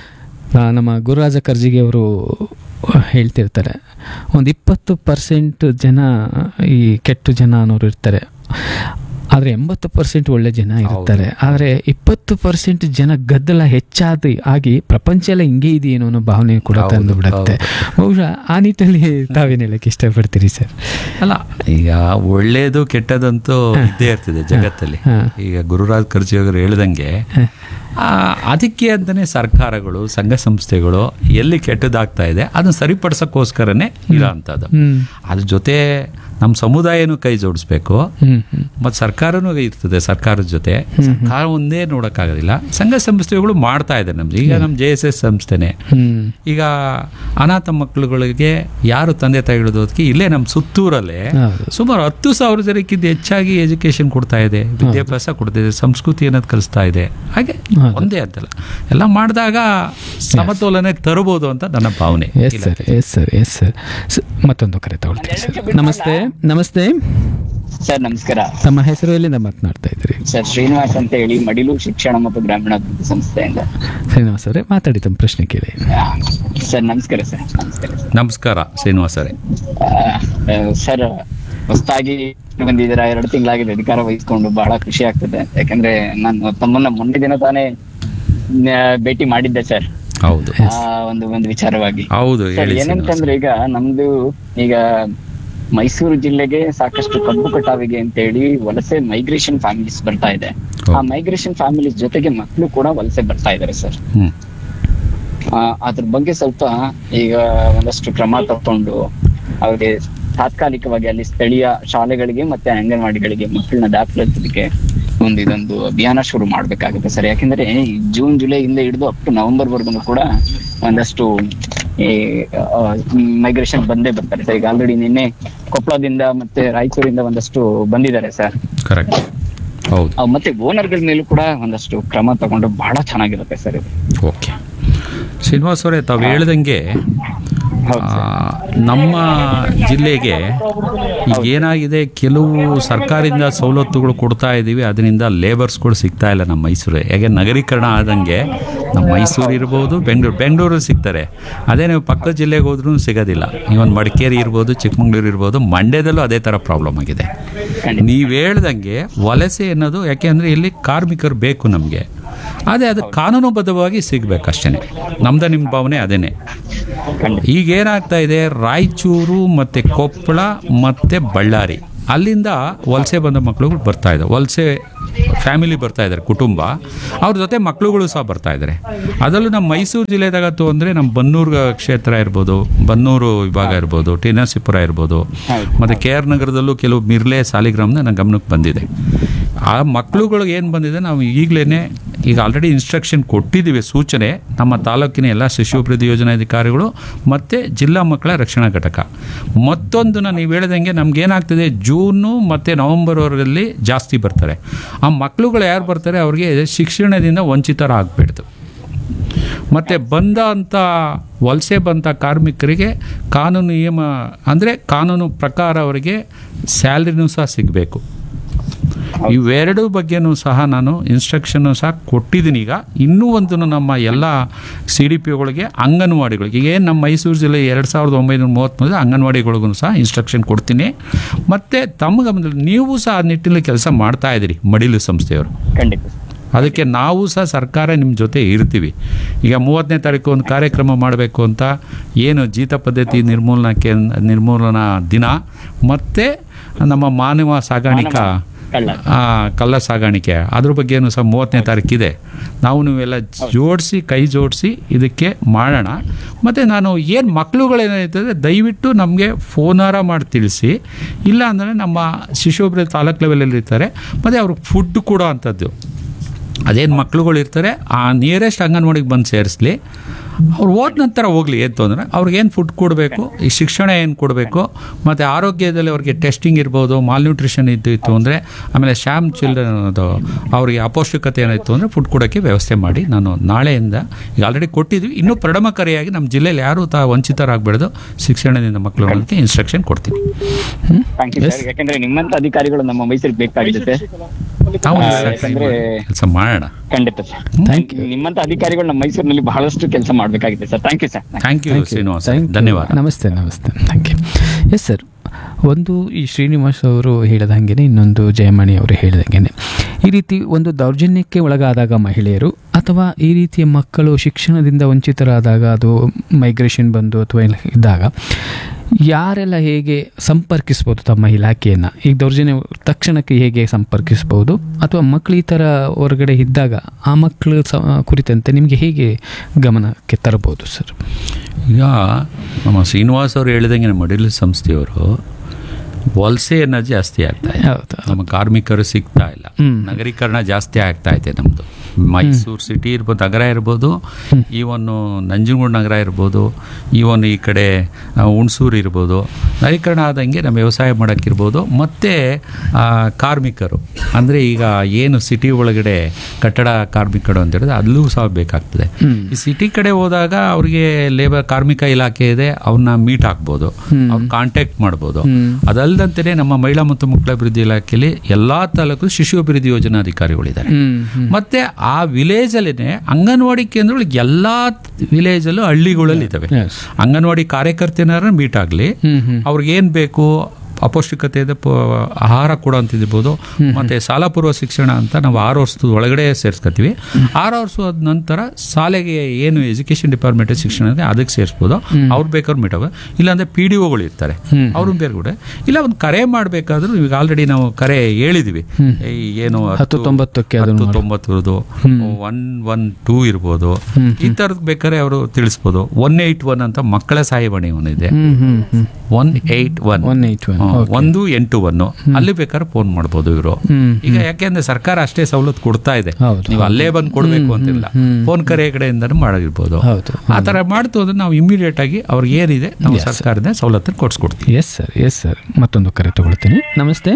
ಆ, ನಮ್ಮ ಗುರುರಾಜ ಕರ್ಜಿಗೆ ಅವರು ಹೇಳ್ತಿರ್ತಾರೆ ಒಂದು ಇಪ್ಪತ್ತು ಪರ್ಸೆಂಟ್ ಜನ ಈ ಕೆಟ್ಟು ಜನ ಅನ್ನೋರು ಇರ್ತಾರೆ ಆದರೆ ಎಂಬತ್ತು ಪರ್ಸೆಂಟ್ ಒಳ್ಳೆ ಜನ ಇರ್ತಾರೆ ಆದರೆ ಇಪ್ಪತ್ತು ಪರ್ಸೆಂಟ್ ಜನ ಗದ್ದಲ ಹೆಚ್ಚಾದ ಆಗಿ ಪ್ರಪಂಚ ಎಲ್ಲ ಹಿಂಗೆ ಇದೆಯೇನೋ ಅನ್ನೋ ಭಾವನೆ ಕೂಡ ಹೌದು, ತಂದು ಬಿಡುತ್ತೆ ಬಹುಶಃ ಆ ನಿಟ್ಟಲ್ಲಿ ತಾವೇನು ಹೇಳಕ್ಕೆ ಇಷ್ಟಪಡ್ತೀರಿ ಸರ್ ಅಲ್ಲ ಈಗ ಒಳ್ಳೇದು ಕೆಟ್ಟದಂತೂ ಇದ್ದೇ ಇರ್ತದೆ ಜಗತ್ತಲ್ಲಿ ಹಾ. ಈಗ ಗುರುರಾಜ್ ಕರ್ಜಿ ಅವರು ಹೇಳ್ದಂಗೆ ಆ, ಅದಕ್ಕೆ ಅಂತಾನೆ ಸರ್ಕಾರಗಳು ಸಂಘ ಸಂಸ್ಥೆಗಳು ಎಲ್ಲಿ ಕೆಟ್ಟದಾಗ್ತಾ ಇದೆ ಅದನ್ನ ಸರಿಪಡಿಸೋಕ್ಕೋಸ್ಕರನೇ ಇರೋ ಅಂಥದ್ದು ಹ್ಮ್. ಅದ್ರ ಜೊತೆ ನಮ್ಮ ಸಮುದಾಯನೂ ಕೈ ಜೋಡಿಸ್ಬೇಕು ಹ್ಮ್ ಹ್ಮ್ ಮತ್ತು ಸರ್ಕಾರನೂ ಇರ್ತದೆ ಸರ್ಕಾರದ ಜೊತೆ ಸರ್ಕಾರ ಒಂದೇ ನೋಡೋಕ್ಕಾಗೋದಿಲ್ಲ ಸಂಘ ಸಂಸ್ಥೆಗಳು ಮಾಡ್ತಾ ಇದೆ ನಮ್ದು ಈಗ ನಮ್ಮ ಜೆ ಎಸ್ ಎಸ್ ಸಂಸ್ಥೆನೆ ಹ್ಮ್ ಈಗ ಅನಾಥ ಮಕ್ಕಳುಗಳಿಗೆ ಯಾರು ತಂದೆ ತಾಯಿಗಳದೋದಕ್ಕೆ ಇಲ್ಲೇ ನಮ್ಮ ಸುತ್ತೂರಲ್ಲೇ ಹೌದು. ಸುಮಾರು ಹತ್ತು ಸಾವಿರ ಜನಕ್ಕಿಂತ ಹೆಚ್ಚಾಗಿ ಎಜುಕೇಶನ್ ಕೊಡ್ತಾ ಇದೆ ವಿದ್ಯಾಭ್ಯಾಸ ಕೊಡ್ತಾ ಇದೆ ಸಂಸ್ಕೃತಿ ಅನ್ನೋದು ಕಲಿಸ್ತಾ ಇದೆ ಹಾಗೆ ಹೌದು. ಒಂದೇ ಅಂತಲ್ಲ ಎಲ್ಲ ಮಾಡಿದಾಗ ಸಮತೋಲನೆ ತರಬಹುದು ಅಂತ ನನ್ನ ಭಾವನೆ yes sir yes sir yes sir ಮತ್ತೊಂದು ಕರೆ ತಗೊಳ್ತೀನಿ ಸರ್ ನಮಸ್ತೆ ನಮಸ್ತೆ ಸರ್ ನಮಸ್ಕಾರ ತಮ್ಮ ಹೆಸರು ಎಲ್ಲಿಂದ ಮಾತನಾಡ್ತಾ ಇದ್ದೀರಿ ಸರ್ ಶ್ರೀನಿವಾಸ್ ಅಂತ ಹೇಳಿ ಮಡಿಲು ಶಿಕ್ಷಣ ಮತ್ತು ಗ್ರಾಮೀಣಾಭಿವೃದ್ಧಿ ಸಂಸ್ಥೆಯಿಂದ ಶ್ರೀನಿವಾಸ್ ಅವರೇ ಮಾತಾಡಿ ತಮ್ಮ ಪ್ರಶ್ನೆ ಕೇಳಿ ಆ, ಸರ್ ನಮಸ್ಕಾರ ಸರ್ ನಮಸ್ಕಾರ ಸರ್. ನಮಸ್ಕಾರ ಶ್ರೀನಿವಾಸರೇ ಆ, ಆ, ಸರ್ ಹೊಸದಾಗಿ ಬಂದಿದ್ದೀರಾ ಎರಡು ತಿಂಗಳಾಗಿದೆ ಅಧಿಕಾರ ವಹಿಸ್ಕೊಂಡು ಬಹಳ ಖುಷಿ ಆಗ್ತದೆ ಯಾಕಂದ್ರೆ ನಾನು ತಮ್ಮನ್ನ ಮೊನ್ನೆ ದಿನ ತಾನೇ ಆ, ಭೇಟಿ ಮಾಡಿದ್ದೆ ಸರ್ ಹೌದು ಆ ಒಂದು ಒಂದು ವಿಚಾರವಾಗಿ ಹೌದು ಸರ್ ಹೇಳಿ ಏನಂತಂದ್ರೆ ಈಗ ನಮ್ದು ಈಗ ಮೈಸೂರು ಜಿಲ್ಲೆಗೆ ಸಾಕಷ್ಟು ಕಬ್ಬು ಕಟಾವಿಗೆ ಅಂತೇಳಿ ವಲಸೆ ಮೈಗ್ರೇಷನ್ ಫ್ಯಾಮಿಲೀಸ್ ಬರ್ತಾ ಇದೆ ಆ ಹೌದು. ಮೈಗ್ರೇಷನ್ ಫ್ಯಾಮಿಲೀಸ್ ಜೊತೆಗೆ ಮಕ್ಕಳು ಕೂಡ ವಲಸೆ ಬರ್ತಾ ಇದಾರೆ ಸರ್ ಹ್ಮ್ ಆ, ಅದ್ರ ಬಗ್ಗೆ ಸ್ವಲ್ಪ ಈಗ ಒಂದಷ್ಟು ಕ್ರಮ ತಕೊಂಡು ಅವ್ರಿಗೆ ತಾತ್ಕಾಲಿಕವಾಗಿ ಅಲ್ಲಿ ಸ್ಥಳೀಯ ಶಾಲೆಗಳಿಗೆ ಮತ್ತೆ ಅಂಗನವಾಡಿಗಳಿಗೆ ಮಕ್ಕಳನ್ನ ದಾಖಲಿಸಲಿಕ್ಕೆ ಒಂದು ಇದೊಂದು ಅಭಿಯಾನ ಶುರು ಮಾಡ್ಬೇಕಾಗುತ್ತೆ ಸರ್ ಯಾಕಂದ್ರೆ ಈ ಜೂನ್ ಜುಲೈ ಇಂದ ಹಿಡಿದು ಅಪ್ ಟು ನವೆಂಬರ್ ವರ್ಗು ಕೂಡ ಒಂದಷ್ಟು ಈ ಮೈಗ್ರೇಷನ್ ಬಂದೇ ಬರ್ತಾರೆ ಸರ್ ಈಗ ಆಲ್ರೆಡಿ ನಿನ್ನೆ ಕೊಪ್ಪಳದಿಂದ ಮತ್ತೆ ರಾಯಚೂರಿಂದ ಒಂದಷ್ಟು ಬಂದಿದ್ದಾರೆ ಸರ್ ಕರೆಕ್ಟ್ ಹೌದು ಆ, ಮತ್ತೆ ಓನರ್ಗಳ ಮೇಲೂ ಕೂಡ ಒಂದಷ್ಟು ಕ್ರಮ ತಗೊಂಡ್ರೆ ಬಹಳ ಚೆನ್ನಾಗಿರುತ್ತೆ ಸರ್ ಇದು ಓಕೆ ಶ್ರೀನಿವಾಸ್ ಅವರೇ ತಾವು ಹೇಳ್ದಂಗೆ ಹೌದು ಆ, ನಮ್ಮ ಜಿಲ್ಲೆಗೆ ಈಗ ಏನಾಗಿದೆ ಕೆಲವು ಸರ್ಕಾರದಿಂದ ಸವಲತ್ತುಗಳು ಕೊಡ್ತಾ ಇದ್ದೀವಿ ಅದರಿಂದ ಲೇಬರ್ಸ್ಗಳು ಸಿಗ್ತಾ ಇಲ್ಲ ನಮ್ಮ ಮೈಸೂರು ಹೇಗೆ ನಗರೀಕರಣ ಆದಂಗೆ ನಮ್ಮ ಮೈಸೂರು ಇರ್ಬೋದು ಬೆಂಗಳೂರು ಬೆಂಗಳೂರು ಸಿಗ್ತಾರೆ ಅದೇ ನೀವು ಪಕ್ಕದ ಜಿಲ್ಲೆಗೆ ಹೋದ್ರೂ ಸಿಗೋದಿಲ್ಲ ಇವನ್ ಮಡಿಕೇರಿ ಇರ್ಬೋದು ಚಿಕ್ಕಮಂಗ್ಳೂರು ಇರ್ಬೋದು ಮಂಡ್ಯದಲ್ಲೂ ಅದೇ ಥರ ಪ್ರಾಬ್ಲಮ್ ಆಗಿದೆ ಖಂಡಿತ. ನೀವು ಹೇಳ್ದಂಗೆ ವಲಸೆ ಅನ್ನೋದು ಯಾಕೆಂದರೆ ಇಲ್ಲಿ ಕಾರ್ಮಿಕರು ಬೇಕು ನಮಗೆ ಅದೇ ಅದು ಕಾನೂನುಬದ್ಧವಾಗಿ ಸಿಗ್ಬೇಕಷ್ಟೇ ನಮ್ದು ನಿಮ್ಮ ಭಾವನೆ ಅದೇನೆ ಖಂಡಿತ ಈಗ ಏನಾಗ್ತಾ ಇದೆ ರಾಯಚೂರು ಮತ್ತು ಕೊಪ್ಪಳ ಮತ್ತು ಬಳ್ಳಾರಿ ಅಲ್ಲಿಂದ ವಲಸೆ ಬಂದ ಮಕ್ಕಳುಗಳು ಬರ್ತಾ ಇದ್ದಾರೆ ವಲಸೆ ಫ್ಯಾಮಿಲಿ ಬರ್ತಾ ಇದ್ದಾರೆ ಕುಟುಂಬ ಅವ್ರ ಜೊತೆ ಮಕ್ಕಳುಗಳು ಸಹ ಬರ್ತಾ ಇದ್ದಾರೆ ಅದರಲ್ಲೂ ನಮ್ಮ ಮೈಸೂರು ಜಿಲ್ಲೆದಾಗ ತೊಂದರೆ ನಮ್ಮ ಬನ್ನೂರು ಕ್ಷೇತ್ರ ಇರ್ಬೋದು ಬನ್ನೂರು ವಿಭಾಗ ಇರ್ಬೋದು ಟಿ ನರಸೀಪುರ ಇರ್ಬೋದು ಮತ್ತು ಕೆ ಆರ್ ನಗರದಲ್ಲೂ ಕೆಲವು ಮಿರ್ಲೆ ಸಾಲಿಗ್ರಾಮದ ನನ್ನ ಗಮನಕ್ಕೆ ಬಂದಿದೆ ಆ ಮಕ್ಕಳುಗಳಿಗೆ ಏನು ಬಂದಿದೆ ನಾವು ಈಗಲೇ ಈಗ ಆಲ್ರೆಡಿ ಇನ್ಸ್ಟ್ರಕ್ಷನ್ ಕೊಟ್ಟಿದ್ದೀವಿ ಸೂಚನೆ ನಮ್ಮ ತಾಲೂಕಿನ ಎಲ್ಲ ಶಿಶು ಅಭಿವೃದ್ಧಿ ಯೋಜನಾಧಿಕಾರಿಗಳು ಮತ್ತು ಜಿಲ್ಲಾ ಮಕ್ಕಳ ರಕ್ಷಣಾ ಘಟಕ ಮತ್ತೊಂದು ನೀವು ಹೇಳ್ದಂಗೆ ನಮ್ಗೇನಾಗ್ತದೆ ಜೂನು ಮತ್ತು ನವಂಬರ್ವರೆಯಲ್ಲಿ ಜಾಸ್ತಿ ಬರ್ತಾರೆ ಆ ಮಕ್ಕಳುಗಳು ಯಾರು ಬರ್ತಾರೆ ಅವ್ರಿಗೆ ಶಿಕ್ಷಣದಿಂದ ವಂಚಿತರಾಗಬೇಡ್ದು ಮತ್ತು ಬಂದ ಅಂಥ ವಲಸೆ ಬಂದ ಕಾರ್ಮಿಕರಿಗೆ ಕಾನೂನು ನಿಯಮ ಅಂದರೆ ಕಾನೂನು ಪ್ರಕಾರ ಅವರಿಗೆ ಸ್ಯಾಲ್ರಿನೂ ಸಹ ಸಿಗಬೇಕು ಇವೆರಡು ಬಗ್ಗೆನೂ ಸಹ ನಾನು ಇನ್ಸ್ಟ್ರಕ್ಷನ್ನು ಸಹ ಕೊಟ್ಟಿದ್ದೀನಿ ಈಗ ಇನ್ನೂ ಒಂದು ನಮ್ಮ ಎಲ್ಲ ಸಿ ಡಿ ಪಿ ಒಗಳಿಗೆ ಅಂಗನವಾಡಿಗಳಿಗೆ ಈಗ ಏನು ನಮ್ಮ ಮೈಸೂರು ಜಿಲ್ಲೆ ಎರಡು ಸಾವಿರದ ಒಂಬೈನೂರ ಮೂವತ್ತ್ಮೂರು ಅಂಗನವಾಡಿಗಳಿಗೂ ಸಹ ಇನ್ಸ್ಟ್ರಕ್ಷನ್ ಕೊಡ್ತೀನಿ ಮತ್ತು ತಮ್ಮ ಗಮನದಲ್ಲಿ ನೀವು ಸಹ ಆ ನಿಟ್ಟಿನಲ್ಲಿ ಕೆಲಸ ಮಾಡ್ತಾ ಇದ್ದೀರಿ ಮಡಿಲು ಸಂಸ್ಥೆಯವರು ಖಂಡಿತ ಅದಕ್ಕೆ ನಾವು ಸಹ ಸರ್ಕಾರ ನಿಮ್ಮ ಜೊತೆ ಇರ್ತೀವಿ ಈಗ ಮೂವತ್ತನೇ ತಾರೀಕು ಒಂದು ಕಾರ್ಯಕ್ರಮ ಮಾಡಬೇಕು ಅಂತ ಏನು ಜೀತ ಪದ್ಧತಿ ನಿರ್ಮೂಲನಕ್ಕೆ ನಿರ್ಮೂಲನಾ ದಿನ ಮತ್ತು ನಮ್ಮ ಮಾನವ ಸಾಗಾಣಿಕಾ ಕಳ್ಳ ಆ, ಕಳ್ಳ ಸಾಗಾಣಿಕೆ ಅದ್ರ ಬಗ್ಗೆನೂ ಸಹ ಮೂವತ್ತನೇ ತಾರೀಕಿದೆ ನಾವು ನೀವೆಲ್ಲ ಜೋಡಿಸಿ ಕೈ ಜೋಡಿಸಿ ಇದಕ್ಕೆ ಮಾಡೋಣ ಮತ್ತು ನಾನು ಏನು ಮಕ್ಕಳುಗಳೇನಾಯ್ತದೆ ದಯವಿಟ್ಟು ನಮಗೆ ಫೋನಾರ ಮಾಡಿ ತಿಳಿಸಿ ಇಲ್ಲ ಅಂದರೆ ನಮ್ಮ ಶಿಶು ಅಭಿವೃದ್ಧಿ ತಾಲೂಕು ಲೆವೆಲಲ್ಲಿ ಇರ್ತಾರೆ ಮತ್ತು ಅವ್ರಿಗೆ ಫುಡ್ ಕೊಡೋ ಅಂಥದ್ದು ಅದೇನು ಮಕ್ಳುಗಳು ಇರ್ತಾರೆ ಆ ನಿಯರೆಸ್ಟ್ ಅಂಗನವಾಡಿಗೆ ಬಂದು ಸೇರಿಸ್ಲಿ ಅವ್ರು ಹೋದ ನಂತರ ಹೋಗಲಿ ಏನು ತೊಂದರೆ ಅವ್ರಿಗೇನು ಫುಡ್ ಕೊಡಬೇಕು ಈ ಶಿಕ್ಷಣ ಏನು ಕೊಡಬೇಕು ಮತ್ತು ಆರೋಗ್ಯದಲ್ಲಿ ಅವ್ರಿಗೆ ಟೆಸ್ಟಿಂಗ್ ಇರ್ಬೋದು ಮಾಲ್ನ್ಯೂಟ್ರಿಷನ್ ಇದ್ದು ಇತ್ತು ಅಂದರೆ ಆಮೇಲೆ ಶ್ಯಾಮ್ ಚಿಲ್ಡ್ರನ್ ಅದು ಅವರಿಗೆ ಅಪೌಷ್ಟಿಕತೆ ಏನಾಯಿತು ಅಂದರೆ ಫುಡ್ ಕೊಡೋಕ್ಕೆ ವ್ಯವಸ್ಥೆ ಮಾಡಿ ನಾನು ನಾಳೆಯಿಂದ ಈಗ ಆಲ್ರೆಡಿ ಕೊಟ್ಟಿದ್ವಿ ಇನ್ನೂ ಪರಿಣಾಮಕಾರಿಯಾಗಿ ನಮ್ಮ ಜಿಲ್ಲೆಯಲ್ಲಿ ಯಾರೂ ತಾ ವಂಚಿತರಾಗಬಾರ್ದು ಶಿಕ್ಷಣದಿಂದ ಮಕ್ಕಳು ಅನ್ನೋದಕ್ಕೆ ಇನ್ಸ್ಟ್ರಕ್ಷನ್ ಕೊಡ್ತೀನಿ ಥ್ಯಾಂಕ್ ಯು ಸರ್ ಯಾಕಂದ್ರೆ ನಿಮ್ಮಂತ ಅಧಿಕಾರಿಗಳು ನಮ್ಮ ಮೈಸೂರಿಗೆ ಬೇಕಾಗಿದೆ ಸರ್ ನಾವು ಆ, ಯಾಕಂದ್ರೆ ಕೆಲಸ ಮಾಡೋಣ ಖಂಡಿತ ಸರ್ Thank you. ನಿಮ್ಮಂತ ಅಧಿಕಾರಿಗಳು ನಮ್ಮ ಮೈಸೂರಿನಲ್ಲಿ ಬಹಳಷ್ಟು ಕೆಲಸ ಮಾಡ್ಬೇಕಾಗಿದೆ sir thank you sir thank you Thank you. Srinivas Thank you. ಧನ್ಯವಾದ ನಮಸ್ತೆ ನಮಸ್ತೆ ಥ್ಯಾಂಕ್ ಯು ಎಸ್ ಸರ್ ಒಂದು ಈ ಶ್ರೀನಿವಾಸ್ ಅವರು ಹೇಳಿದ ಹಾಗೇನೆ ಇನ್ನೊಂದು ಜಯಮಣಿ ಅವರು ಹೇಳಿದಂಗೆ ಈ ರೀತಿ ಒಂದು ದೌರ್ಜನ್ಯಕ್ಕೆ ಒಳಗಾದಾಗ ಮಹಿಳೆಯರು ಅಥವಾ ಈ ರೀತಿಯ ಮಕ್ಕಳು ಶಿಕ್ಷಣದಿಂದ ವಂಚಿತರಾದಾಗ ಅದು ಮೈಗ್ರೇಷನ್ ಬಂದು ಅಥವಾ ಎಲ್ಲ ಇದ್ದಾಗ ಯಾರೆಲ್ಲ ಹೇಗೆ ಸಂಪರ್ಕಿಸ್ಬೋದು ತಮ್ಮ ಇಲಾಖೆಯನ್ನು ಈಗ ದೌರ್ಜನ್ಯ ತಕ್ಷಣಕ್ಕೆ ಹೇಗೆ ಸಂಪರ್ಕಿಸ್ಬೋದು ಅಥವಾ ಮಕ್ಕಳು ಈ ಥರ ಹೊರಗಡೆ ಇದ್ದಾಗ ಆ ಮಕ್ಕಳು ಸ ಕುರಿತಂತೆ ನಿಮಗೆ ಹೇಗೆ ಗಮನಕ್ಕೆ ತರಬಹುದು ಸರ್ ಈಗ ನಮ್ಮ ಶ್ರೀನಿವಾಸ್ ಅವರು ಹೇಳಿದಂಗೆ ನಮ್ಮ ಮಡಿಲು ಸಂಸ್ಥೆಯವರು ವಲಸೆಯನ್ನು ಜಾಸ್ತಿ ಆಗ್ತಾ ಇದೆ ಹೌದು ನಮ್ಮ ಕಾರ್ಮಿಕರು ಸಿಗ್ತಾ ಇಲ್ಲ ಹ್ಮ್. ನಗರೀಕರಣ ಜಾಸ್ತಿ ಆಗ್ತಾ ಇದೆ ನಮ್ಮದು ಮೈಸೂರು ಸಿಟಿ ಇರ್ಬೋದು ನಗರ ಇರ್ಬೋದು ಈವನ್ನು ನಂಜನಗೂಡು ನಗರ ಇರ್ಬೋದು ಈವನ್ ಈ ಕಡೆ ಆ, ಹುಣಸೂರು ಇರ್ಬೋದು ನಗರೀಕರಣ ಆದಂಗೆ ನಮ್ಮ ವ್ಯವಸಾಯ ಮಾಡೋಕ್ಕಿರ್ಬೋದು ಮತ್ತು ಕಾರ್ಮಿಕರು ಅಂದರೆ ಈಗ ಏನು ಸಿಟಿ ಒಳಗಡೆ ಕಟ್ಟಡ ಕಾರ್ಮಿಕರು ಅಂತ ಹೇಳಿದ್ರೆ ಅಲ್ಲೂ ಸಹ ಬೇಕಾಗ್ತದೆ ಈ ಸಿಟಿ ಕಡೆ ಹೋದಾಗ ಅವ್ರಿಗೆ ಲೇಬರ್ ಕಾರ್ಮಿಕ ಇಲಾಖೆ ಇದೆ ಅವ್ರನ್ನ ಮೀಟ್ ಆಗ್ಬೋದು ಅವ್ರು ಕಾಂಟ್ಯಾಕ್ಟ್ ಮಾಡ್ಬೋದು ಅದಲ್ಲದಂತೆಯೇ ನಮ್ಮ ಮಹಿಳಾ ಮತ್ತು ಮಕ್ಕಳ ಅಭಿವೃದ್ಧಿ ಇಲಾಖೆಯಲ್ಲಿ ಎಲ್ಲಾ ತಾಲೂಕು ಶಿಶು ಅಭಿವೃದ್ಧಿ ಯೋಜನಾ ಅಧಿಕಾರಿಗಳಿದ್ದಾರೆ ಮತ್ತೆ ಆ ವಿಲೇಜ್ ಅಲ್ಲಿನೇ ಅಂಗನವಾಡಿ ಕೇಂದ್ರಗಳು ಎಲ್ಲಾ ವಿಲೇಜ್ ಅಲ್ಲೂ ಹಳ್ಳಿಗಳಲ್ಲಿ ಇದಾವೆ Yes. ಅಂಗನವಾಡಿ ಕಾರ್ಯಕರ್ತನಾರ ಮೀಟ್ ಆಗಲಿ ಅವ್ರಿಗೆ ಏನ್ ಬೇಕು ಅಪೌಷ್ಟಿಕತೆ ಇದೆ ಪ- ಆಹಾರ ಕೊಡೋಂತಿರ್ಬೋದು ಮತ್ತೆ ಸಾಲ ಪೂರ್ವ ಶಿಕ್ಷಣ ಅಂತ ನಾವು ಆರು ವರ್ಷದ ಒಳಗಡೆ ಸೇರಿಸ್ಕೊತೀವಿ ಆರು ವರ್ಷದ ನಂತರ ಶಾಲೆಗೆ ಏನು ಎಜುಕೇಶನ್ ಡಿಪಾರ್ಟ್ಮೆಂಟ್ ಶಿಕ್ಷಣ ಇದೆ ಅದಕ್ಕೆ ಸೇರಿಸ್ಬೋದು ಅವ್ರು ಬೇಕಾದ್ರೆ ಮೀಟ್ ಆಗೋದು ಇಲ್ಲಾಂದ್ರೆ ಪಿ ಡಿ ಒಗಳು ಇರ್ತಾರೆ ಅವ್ರು ಬೇರೆ ಕೂಡ ಇಲ್ಲ ಒಂದು ಕರೆ ಮಾಡಬೇಕಾದ್ರೂ ಈಗ ಆಲ್ರೆಡಿ ನಾವು ಕರೆ ಹೇಳಿದ್ವಿ ಈ ಏನು ಹತ್ತು ತೊಂಬತ್ತಕ್ಕೆ ಅದನ್ನು ಹತ್ತು ತೊಂಬತ್ತು ಒನ್ ಒನ್ ಟೂ ಇರ್ಬೋದು ಈ ಥರದ್ದು ಬೇಕಾದ್ರೆ ಅವರು ತಿಳಿಸ್ಬೋದು ಒನ್ ಏಯ್ಟ್ ಒನ್ ಅಂತ ಮಕ್ಕಳ ಸಹಾಯವಾಣಿ ಒಂದಿದೆ hmm hmm hmm one eight one one eight one ಒಂದು ಎಂಟು ಒನ್ ಅಲ್ಲಿ ಬೇಕಾದ್ರೆ ಫೋನ್ ಮಾಡ್ಬೋದು ಇವರು ಹ್ಮ್, ಈಗ ಯಾಕೆಂದ್ರೆ ಸರ್ಕಾರ ಅಷ್ಟೇ ಸವಲತ್ತು ಕೊಡ್ತಾ ಇದೆ ಹೌದು, ನೀವು ಅಲ್ಲೇ ಬಂದು ಕೊಡ್ಬೇಕು ಅಂತಿಲ್ಲ ಫೋನ್ ಕರೆ ಕಡೆಯಿಂದನೂ ಮಾಡಿರ್ಬೋದು ಹೌದು, ಆ ಥರ ಮಾಡ್ತು ಅಂದ್ರೆ ನಾವು ಇಮಿಡಿಯೇಟ್ ಆಗಿ ಅವ್ರಿಗೆ ಏನಿದೆ ನಾವು ಸರ್ಕಾರದ ಸವಲತ್ತನ್ನು ಕೊಡಿಸ್ಕೊಡ್ತೀವಿ ಎಸ್ ಸರ್ ಎಸ್ ಸರ್ ಮತ್ತೊಂದು ಕರೆ ತಗೊಳ್ತೀನಿ ನಮಸ್ತೆ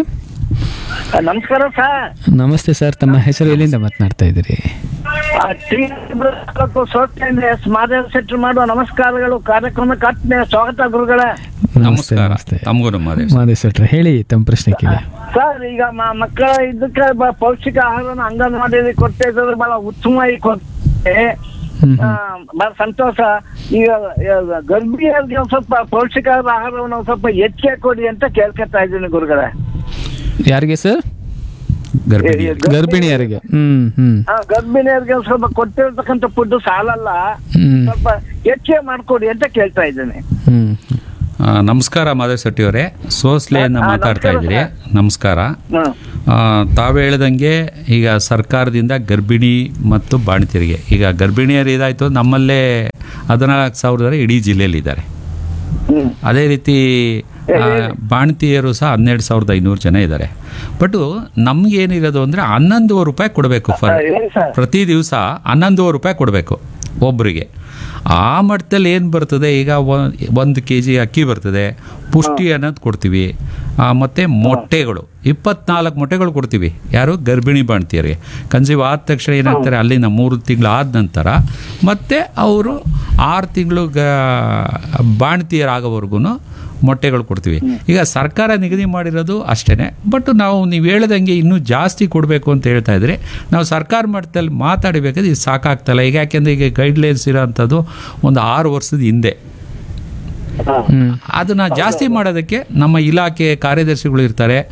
ನಮಸ್ಕಾರ ಸರ್ ನಮಸ್ತೆ ಸರ್ ತಮ್ಮ ಹೆಸರು ಎಲ್ಲಿಂದ ಮಾತನಾಡ್ತಾ ಇದ್ದೀರಿ ಮಾದೇವ್ ಶೆಟ್ಟಿ ಮಾಡುವ ನಮಸ್ಕಾರಗಳು ಕಾರ್ಯಕ್ರಮಕ್ಕೆ ಆತ್ಮೀಯ ಸ್ವಾಗತ ಗುರುಗಳೇ ನಮಸ್ತೆ ನಮಸ್ಕಾರ ನಮಸ್ತೆ ತಮಗೂ ನಮ್ಮ ಮಾದೇಶ್ ಸೆಟ್ರೆ ಹೇಳಿ ತಮ್ಮ ಪ್ರಶ್ನೆ ಕೇಳಿ ಸರ್ ಈಗ ಮ- ಮಕ್ಕಳ ಇದಕ್ಕೆ ಬ- ಪೌಷ್ಟಿಕ ಆಹಾರನ ಅಂಗನವಾಡಿಯಲ್ಲಿ ಕೊಡ್ತಾ ಇದ್ರೆ ಬಹಳ ಉತ್ತಮವಾಗಿ ಕೊಡ್ತೇವೆ ಹ್ಮ್ ಆ, ಬಹಳ ಸಂತೋಷ ಈಗ ಈಗ ಗರ್ಭಿಣಿಯರಿಗೆ ಒಂದ್ ಸ್ವಲ್ಪ ಪೌಷ್ಟಿಕ ಆಹಾರವನ್ನು ಒಂದ್ ಸ್ವಲ್ಪ ಹೆಚ್ಚೆ ಕೊಡಿ ಅಂತ ಕೇಳ್ಕೊತಾ ಇದ್ದೀನಿ ಗುರುಗಳೇ ಯಾರಿಗೆ ಸರ್ ಗರ್ಭಿಣಿ ಗರ್ಭಿಣಿಯರಿಗೆ ಹ್ಮ್ ಹ್ಮ್ ಆ, ಗರ್ಭಿಣಿಯರಿಗೆ ಒಂದ್ ಸ್ವಲ್ಪ ಕೊಟ್ಟಿರ್ತಕ್ಕಂಥ ಫುಡ್ ಸಾಲಲ್ಲ ಹ್ಮ್ ಸ್ವಲ್ಪ ಹೆಚ್ಚೆ ಮಾಡ್ಕೊಡಿ ಅಂತ ಕೇಳ್ತಾ ಇದ್ದೀನಿ ಹ್ಮ್ ಆ, ನಮಸ್ಕಾರ ಮಾಧವ್ ಶೆಟ್ಟಿ ಅವರೇ ಸೋಸ್ಲೆಯಿಂದ ಆ, ಮಾತಾಡ್ತಾ ನಮಸ್ಕಾರ ಇದ್ದೀರಿ ನಮಸ್ಕಾರ ಹ್ಮ್ ಆ, ತಾವು ಹೇಳ್ದಂಗೆ ಈಗ ಸರ್ಕಾರದಿಂದ ಗರ್ಭಿಣಿ ಮತ್ತು ಬಾಣತಿಯರಿಗೆ ಈಗ ಗರ್ಭಿಣಿಯರು ಇದಾಯ್ತು ನಮ್ಮಲ್ಲೇ ಹದಿನಾಲ್ಕು ಸಾವಿರದ ಇಡೀ ಜಿಲ್ಲೆಯಲ್ಲಿ ಇದ್ದಾರೆ ಹ್ಮ್ ಅದೇ ರೀತಿ ಆ, ಬಾಣತಿಯರು ಸಹ ಹನ್ನೆರಡು ಸಾವಿರದ ಐನೂರು ಜನ ಇದ್ದಾರೆ ಬಟ್ ನಮ್ಗೇನಿರೋದು ಅಂದರೆ ಹನ್ನೊಂದುವರೆ ರೂಪಾಯಿ ಕೊಡಬೇಕು ಫರ್ ಹೇಳಿ ಸರ್ ಪ್ರತಿ ದಿವಸ ಹನ್ನೊಂದುವರೆ ರೂಪಾಯಿ ಕೊಡಬೇಕು ಒಬ್ಬರಿಗೆ ಆ ಮಟ್ಟದಲ್ಲಿ ಏನು ಬರ್ತದೆ ಈಗ ಒಂದು ಕೆ ಜಿ ಅಕ್ಕಿ ಬರ್ತದೆ ಪುಷ್ಟಿ ಅನ್ನೋದು ಕೊಡ್ತೀವಿ ಆ, ಮತ್ತೆ ಮೊಟ್ಟೆಗಳು ಇಪ್ಪತ್ನಾಲ್ಕು ಮೊಟ್ಟೆಗಳು ಕೊಡ್ತೀವಿ ಯಾರು ಗರ್ಭಿಣಿ ಬಾಣ್ತಿಯರಿಗೆ ಕನ್ಸೀವ್ ಆದ ತಕ್ಷಣ ಏನಾಗ್ತಾರೆ ಅಲ್ಲಿಂದ ಮೂರು ತಿಂಗಳು ಆದ ನಂತರ ಮತ್ತೆ ಅವರು ಆರು ತಿಂಗಳು ಗ ಬಾಣ್ತಿಯರಾಗೋವರೆಗೂ ಮೊಟ್ಟೆಗಳು ಕೊಡ್ತೀವಿ ಈಗ ಸರ್ಕಾರ ನಿಗದಿ ಮಾಡಿರೋದು ಅಷ್ಟೇ ಬಟ್ ನಾವು ನೀವು ಹೇಳ್ದಂಗೆ ಇನ್ನೂ ಜಾಸ್ತಿ ಕೊಡಬೇಕು ಅಂತ ಹೇಳ್ತಾ ಇದ್ರೆ ನಾವು ಸರ್ಕಾರ ಮಟ್ಟದಲ್ಲಿ ಮಾತಾಡಬೇಕಾದ್ರೆ ಇದು ಸಾಕಾಗ್ತಲ್ಲ ಈಗ ಯಾಕೆಂದ್ರೆ ಈಗ ಗೈಡ್ಲೈನ್ಸ್ ಇರೋಂಥದ್ದು ಒಂದು ಆರು ವರ್ಷದ ಹಿಂದೆ ಹ್ಮ್ ಅದನ್ನ ಜಾಸ್ತಿ ಮಾಡೋದಕ್ಕೆ ನಮ್ಮ ಇಲಾಖೆ ಕಾರ್ಯದರ್ಶಿಗಳು ಇರ್ತಾರೆ